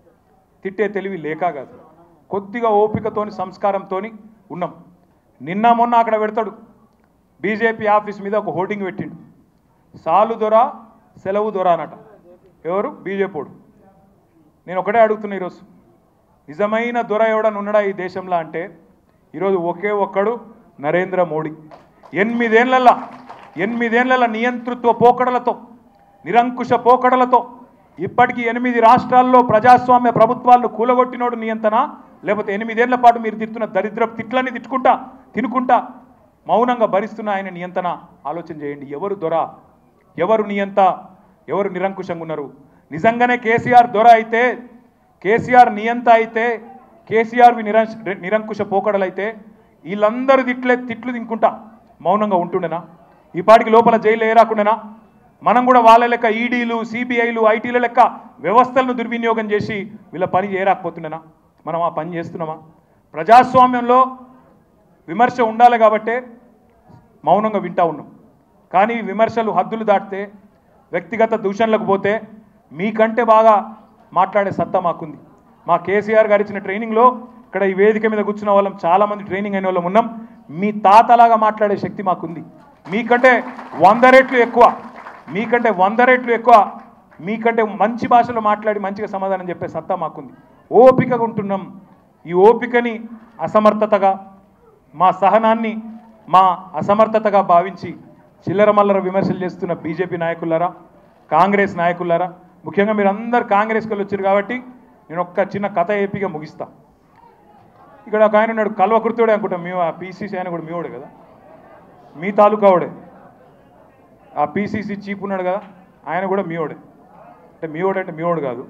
తిట్టే తెలివి లేక కాదు కొద్దిగా ఓపికతోని సంస్కారంతోని ఉన్నాం నిన్న మొన్న అక్కడ పెడతాడు బీజేపీ ఆఫీస్ మీద ఒక హోర్డింగ్ పెట్టిండు సాలు దొర సెలవు దొర అనట ఎవరు బీజేపీడు నేను ఒకటే అడుగుతున్నా ఈరోజు నిజమైన దొర ఎవడని ఉన్నాడా ఈ దేశంలో అంటే ఈరోజు ఒకే ఒక్కడు నరేంద్ర మోడీ ఎనిమిదేళ్లలో ఎనిమిదేళ్ల నియంతృత్వ పోకడలతో నిరంకుశ పోకడలతో ఇప్పటికీ ఎనిమిది రాష్ట్రాల్లో ప్రజాస్వామ్య ప్రభుత్వాలను కూలగొట్టినోడు నియంతన లేకపోతే ఎనిమిదేళ్ల పాటు మీరు తిట్టున్న దరిద్ర తిట్లని తిట్టుకుంటా తినుకుంటా మౌనంగా భరిస్తున్న ఆయన నియంతన ఆలోచన చేయండి ఎవరు దొర ఎవరు నియంత ఎవరు నిరంకుశంగా ఉన్నారు నిజంగానే కేసీఆర్ దొర అయితే కేసీఆర్ నియంత అయితే కేసీఆర్ నిరం నిరంకుశ పోకడలైతే వీళ్ళందరూ తిట్లే తిట్లు తినుకుంటా మౌనంగా ఉంటుండేనా ఈ పాటికి లోపల జైలు ఏ రాకుండానా మనం కూడా వాళ్ళ లెక్క ఈడీలు సిబిఐలు ఐటీల లెక్క వ్యవస్థలను దుర్వినియోగం చేసి వీళ్ళ పని చేయరాకపోతుండేనా మనం ఆ పని చేస్తున్నామా ప్రజాస్వామ్యంలో విమర్శ ఉండాలి కాబట్టే మౌనంగా వింటా ఉన్నాం కానీ ఈ విమర్శలు హద్దులు దాటితే వ్యక్తిగత దూషణలకు పోతే మీకంటే బాగా మాట్లాడే సత్తా మాకుంది మా కేసీఆర్ గారు ఇచ్చిన ట్రైనింగ్లో ఇక్కడ ఈ వేదిక మీద కూర్చున్న వాళ్ళం చాలామంది ట్రైనింగ్ అయిన వాళ్ళం ఉన్నాం మీ తాతలాగా మాట్లాడే శక్తి మాకుంది మీకంటే వంద రెట్లు ఎక్కువ మీకంటే వంద రెట్లు ఎక్కువ మీకంటే మంచి భాషలో మాట్లాడి మంచిగా సమాధానం చెప్పే సత్తా మాకుంది ఓపికగా ఉంటున్నాం ఈ ఓపికని అసమర్థతగా మా సహనాన్ని మా అసమర్థతగా భావించి చిల్లర మల్లర విమర్శలు చేస్తున్న బీజేపీ నాయకులారా కాంగ్రెస్ నాయకులారా ముఖ్యంగా మీరు అందరు కాంగ్రెస్కి వెళ్ళి వచ్చారు కాబట్టి నేను ఒక్క చిన్న కథ ఏపీగా ముగిస్తా ఇక్కడ ఒక ఆయన ఉన్నాడు కల్వకుర్తుడే అనుకుంటాం మేము ఆ పీసీసీ ఆయన కూడా మీవాడే కదా మీ తాలూకా వాడే ఆ పీసీసీ చీఫ్ ఉన్నాడు కదా ఆయన కూడా మీవాడే అంటే మీవాడు అంటే మీవాడు కాదు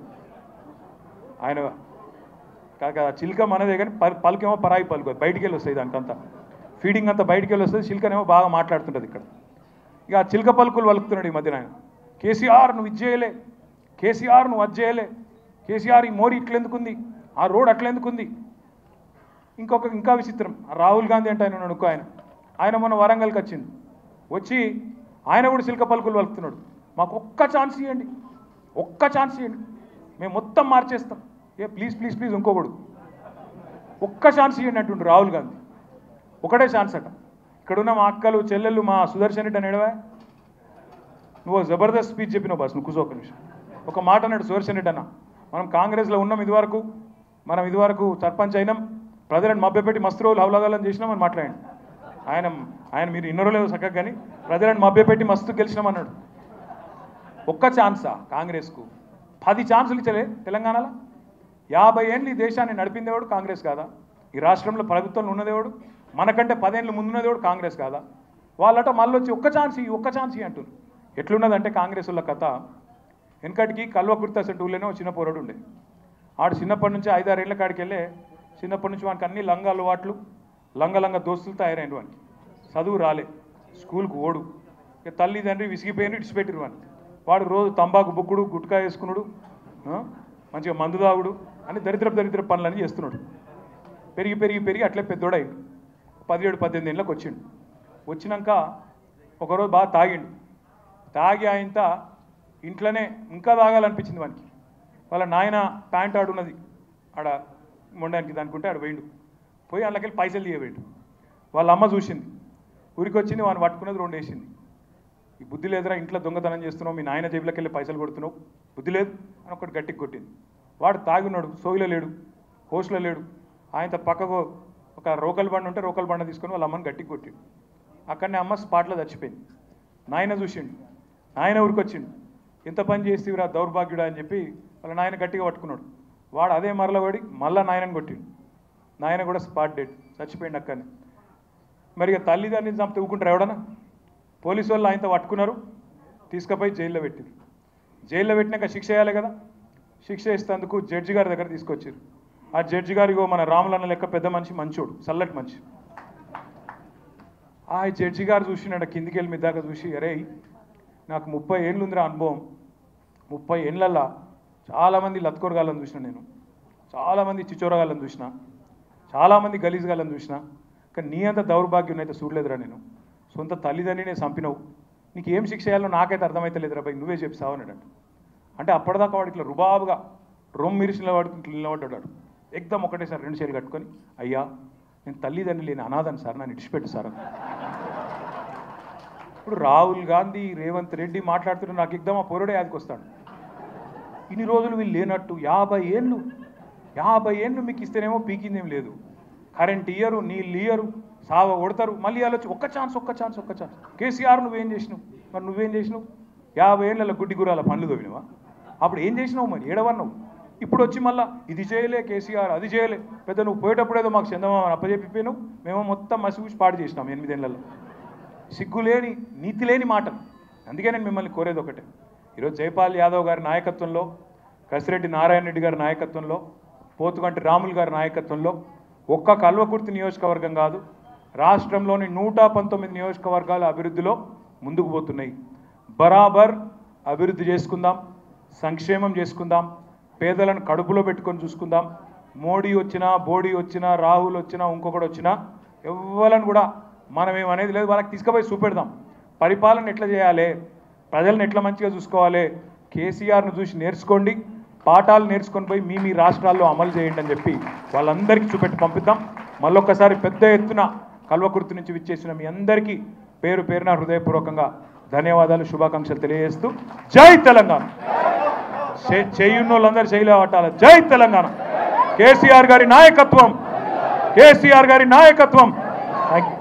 ఆయన కాక చిలుక మనదే కానీ పల్ పలుకేమో పరాయి పలుకు బయటికి వెళ్ళి వస్తుంది దానికంతా ఫీడింగ్ అంతా బయటికి వెళ్ళి వస్తుంది చిలుకనేమో బాగా మాట్లాడుతుంటుంది ఇక్కడ ఇక ఆ చిలుక పలుకులు పలుకుతున్నాడు ఈ మధ్యన ఆయన కేసీఆర్ నువ్వు ఇది చేయలే కేసీఆర్ నువ్వు అది చేయలే కేసీఆర్ ఈ మోరీ ఇట్లెందుకుంది ఆ రోడ్ అట్లెందుకుంది ఇంకొక ఇంకా విచిత్రం ఆ రాహుల్ గాంధీ అంటే ఆయన ఉన్నాడు ఇంకో ఆయన ఆయన మొన్న వరంగల్కి వచ్చింది వచ్చి ఆయన కూడా సిల్క పలుకులు పలుకుతున్నాడు మాకు ఒక్క ఛాన్స్ ఇవ్వండి ఒక్క ఛాన్స్ ఇవ్వండి మేము మొత్తం మార్చేస్తాం ఏ ప్లీజ్ ప్లీజ్ ప్లీజ్ ఇంకోకడు ఒక్క ఛాన్స్ ఇవ్వండి అంటుండు రాహుల్ గాంధీ ఒకటే ఛాన్స్ అట ఇక్కడున్న మా అక్కలు చెల్లెళ్ళు మా సుదర్శన్ రెడ్డి అని ఎడవా నువ్వు జబర్దస్త్ స్పీచ్ చెప్పినావు బాస్ నువ్వు కూర్చో ఒక నిమిషం ఒక మాట అన్నాడు సుదర్శన్ రెడ్డి అన్న మనం కాంగ్రెస్లో ఉన్నాం ఇదివరకు మనం ఇదివరకు సర్పంచ్ అయినాం ప్రజలను మభ్యపెట్టి మస్తు రోజులు హౌలగాలని చేసినామని మాట్లాడండి ఆయన ఆయన మీరు ఇన్నరో లేదో చక్కగా కానీ ప్రజలను మభ్యపెట్టి మస్తు గెలిచినామన్నాడు ఒక్క ఛాన్సా కాంగ్రెస్కు పది ఛాన్సులు ఇచ్చలే తెలంగాణలో యాభై ఏళ్ళు ఈ దేశాన్ని నడిపిందేవాడు కాంగ్రెస్ కాదా ఈ రాష్ట్రంలో ప్రభుత్వంలో ఉన్నదేవాడు మనకంటే పదేళ్ళు ముందున్నదేవాడు కాంగ్రెస్ కాదా వాళ్ళట మళ్ళీ వచ్చి ఒక్క ఛాన్స్ ఇయ్యి, ఒక్క ఛాన్స్ ఇయ్యి అంటున్నారు ఎట్లున్నదంటే కాంగ్రెస్ వాళ్ళ కథ వెనకటికి కల్వకుర్త సెంటూళ్ళనే చిన్న పోరాడు ఉండే ఆడు చిన్నప్పటి నుంచి ఐదారేళ్ల కాడికి వెళ్ళే చిన్నప్పటి నుంచి వానికి అన్ని లంగ అలవాట్లు లంగ లంగ దోస్తులు తయారైన వానికి చదువు రాలే స్కూల్కి ఓడు ఇక తల్లి తండ్రి విసిగిపోయిన ఇడిచిపెట్టిరు వానికి వాడు రోజు తంబాకు బుక్కుడు గుట్కా వేసుకున్నాడు ఆ? మంచిగా మందు తాగుడు అని దరిద్ర దరిద్ర పనులన్నీ చేస్తున్నాడు పెరిగి పెరిగి పెరిగి అట్లే పెద్దోడైండు పదిహేడు పద్దెనిమిది ఏళ్ళకి వచ్చిండు వచ్చినాక ఒకరోజు బాగా తాగిండు తాగి ఆయనత ఇంట్లోనే ఇంకా తాగాలనిపించింది వానికి వాళ్ళ నాయన ప్యాంట్ ఆడున్నది ఆడ మొండానికి దానికుంటే ఆడ పోయిండు పోయి అందులోకెళ్ళి పైసలు తీయబెట్టు వాళ్ళ అమ్మ చూసింది ఊరికి వచ్చింది వాడిని పట్టుకున్నది రెండు వేసింది ఈ బుద్ధి లేదురా ఇంట్లో దొంగతనం చేస్తున్నావు మీ నాయన జేబులోకి వెళ్ళి పైసలు కొడుతున్నావు బుద్ధి లేదు అని ఒకటి గట్టికి కొట్టింది వాడు తాగి ఉన్నాడు సోగిలో లేడు హోస్లో లేడు ఆయనతో పక్కకు ఒక రోకల్ బండ ఉంటే రోకల్ బండ తీసుకొని వాళ్ళ అమ్మని గట్టికి కొట్టిండు అక్కడనే అమ్మ స్పాట్లో చచ్చిపోయింది నాయన చూసిండు నాయన ఊరికి వచ్చిండు ఎంత పని చేస్తేవిరా దౌర్భాగ్యుడా అని చెప్పి వాళ్ళ నాయన గట్టిగా పట్టుకున్నాడు వాడు అదే మరల పడి మళ్ళా నాయనని కొట్టిండు నాయన కూడా స్పాట్ డెడ్ చచ్చిపోయిండు అక్కడనే మరి ఇక తల్లిదండ్రులు చంపితే ఊకుంటారు ఎవడన్నా పోలీసు వాళ్ళు ఆయనతో పట్టుకున్నారు తీసుకుపోయి జైల్లో పెట్టారు జైల్లో పెట్టినాక శిక్ష వేయాలి కదా శిక్ష ఇస్తేందుకు జడ్జి గారి దగ్గర తీసుకొచ్చారు ఆ జడ్జి గారిగో మన రాములన్న లెక్క పెద్ద మనిషి మంచోడు చల్లటి మనిషి ఆ జడ్జి గారు చూసినాడు కిందికి వెళ్ళి మీ దాకా చూసి అరే నాకు ముప్పై ఏళ్ళు ఉందిరా అనుభవం ముప్పై ఏళ్ళల్లా చాలామంది లత్కొరగాళ్ళని చూసిన నేను చాలామంది చిచోరగాళ్ళని చూసిన చాలామంది గలీజ్గాళ్ళని చూసిన కానీ నీ అంత దౌర్భాగ్యం అయితే చూడలేదురా నేను సొంత తల్లిదండ్రినే చంపినవు నీకు ఏం శిక్ష చేయాలో నాకైతే అర్థమైతే లేదురా భయ్ నువ్వే చెప్పి సావనాడు అంటే అప్పటిదాకా వాడు ఇట్లా రుబాబుగా రొమ్ము మిరిసిన వాడు ఇట్లా నిలబడ్డాడు ఎగ్దం ఒకటేసారి రెండు చేతులు కట్టుకొని అయ్యా నేను తల్లిదండ్రులు లేని అనాథని సార్ నన్ను ఇడిచిపెట్టు సార్ అన్నాడు. ఇప్పుడు రాహుల్ గాంధీ రేవంత్ రెడ్డి మాట్లాడుతుంటే నాకు ఎగ్దం ఆ పొరడే యాదికి వస్తాడు ఇన్ని రోజులు వీళ్ళు లేనట్టు యాభై ఏళ్ళు యాభై ఏళ్ళు మీకు ఇస్తేనేమో పీకిందేం లేదు కరెంట్ ఇయ్యరు నీళ్ళు ఇయ్యరు సావ కొడతారు మళ్ళీ ఆలోచి ఒక్క ఛాన్స్ ఒక్క ఛాన్స్ ఒక్క ఛాన్స్ కేసీఆర్ నువ్వేం చేసినావు మరి నువ్వేం చేసినావు యాభై ఏళ్ళ గుడ్డి గురాల పనులు తోవినవా అప్పుడు ఏం చేసినావు మరి ఏడవన్నావు ఇప్పుడు వచ్చి మళ్ళా ఇది చేయలే కేసీఆర్ అది చేయలే పెద్ద నువ్వు పోయేటప్పుడు ఏదో మాకు చందమామ అప్పచెప్పిపోయినావు మేము మొత్తం మసిపూసి పాడు చేసినాం ఎనిమిదేళ్లలో సిగ్గులేని నీతి లేని మాటలు అందుకే నేను మిమ్మల్ని కోరేది ఒకటే ఈరోజు జైపాల్ యాదవ్ గారి నాయకత్వంలో కసిరెడ్డి నారాయణ రెడ్డి గారి నాయకత్వంలో పోతుగంటి రాములు గారి నాయకత్వంలో ఒక్క కల్వకుర్తి నియోజకవర్గం కాదు రాష్ట్రంలోని నూట పంతొమ్మిది నియోజకవర్గాల అభివృద్ధిలో ముందుకు పోతున్నాయి బరాబర్ అభివృద్ధి చేసుకుందాం సంక్షేమం చేసుకుందాం పేదలను కడుపులో పెట్టుకొని చూసుకుందాం మోడీ వచ్చినా బోడీ వచ్చినా రాహుల్ వచ్చినా ఇంకొకటి వచ్చినా ఎవ్వలను కూడా మనం ఏమనేది లేదు వాళ్ళకి తీసుకుపోయి చూపెడదాం పరిపాలన ఎట్లా చేయాలి ప్రజలను ఎట్లా మంచిగా చూసుకోవాలి కేసీఆర్ను చూసి నేర్చుకోండి పాఠాలు నేర్చుకొని పోయి మీ మీ రాష్ట్రాల్లో అమలు చేయండి అని చెప్పి వాళ్ళందరికీ చూపెట్టి పంపిద్దాం మళ్ళొక్కసారి పెద్ద ఎత్తున కల్వకుర్తి నుంచి విచ్చేసిన మీ అందరికీ పేరు పేరున హృదయపూర్వకంగా ధన్యవాదాలు శుభాకాంక్షలు తెలియజేస్తూ జై తెలంగాణ చే- చేయున్న వాళ్ళందరూ చేయలే పట్టాలి జై తెలంగాణ కేసీఆర్ గారి నాయకత్వం కేసీఆర్ గారి నాయకత్వం థ్యాంక్ యూ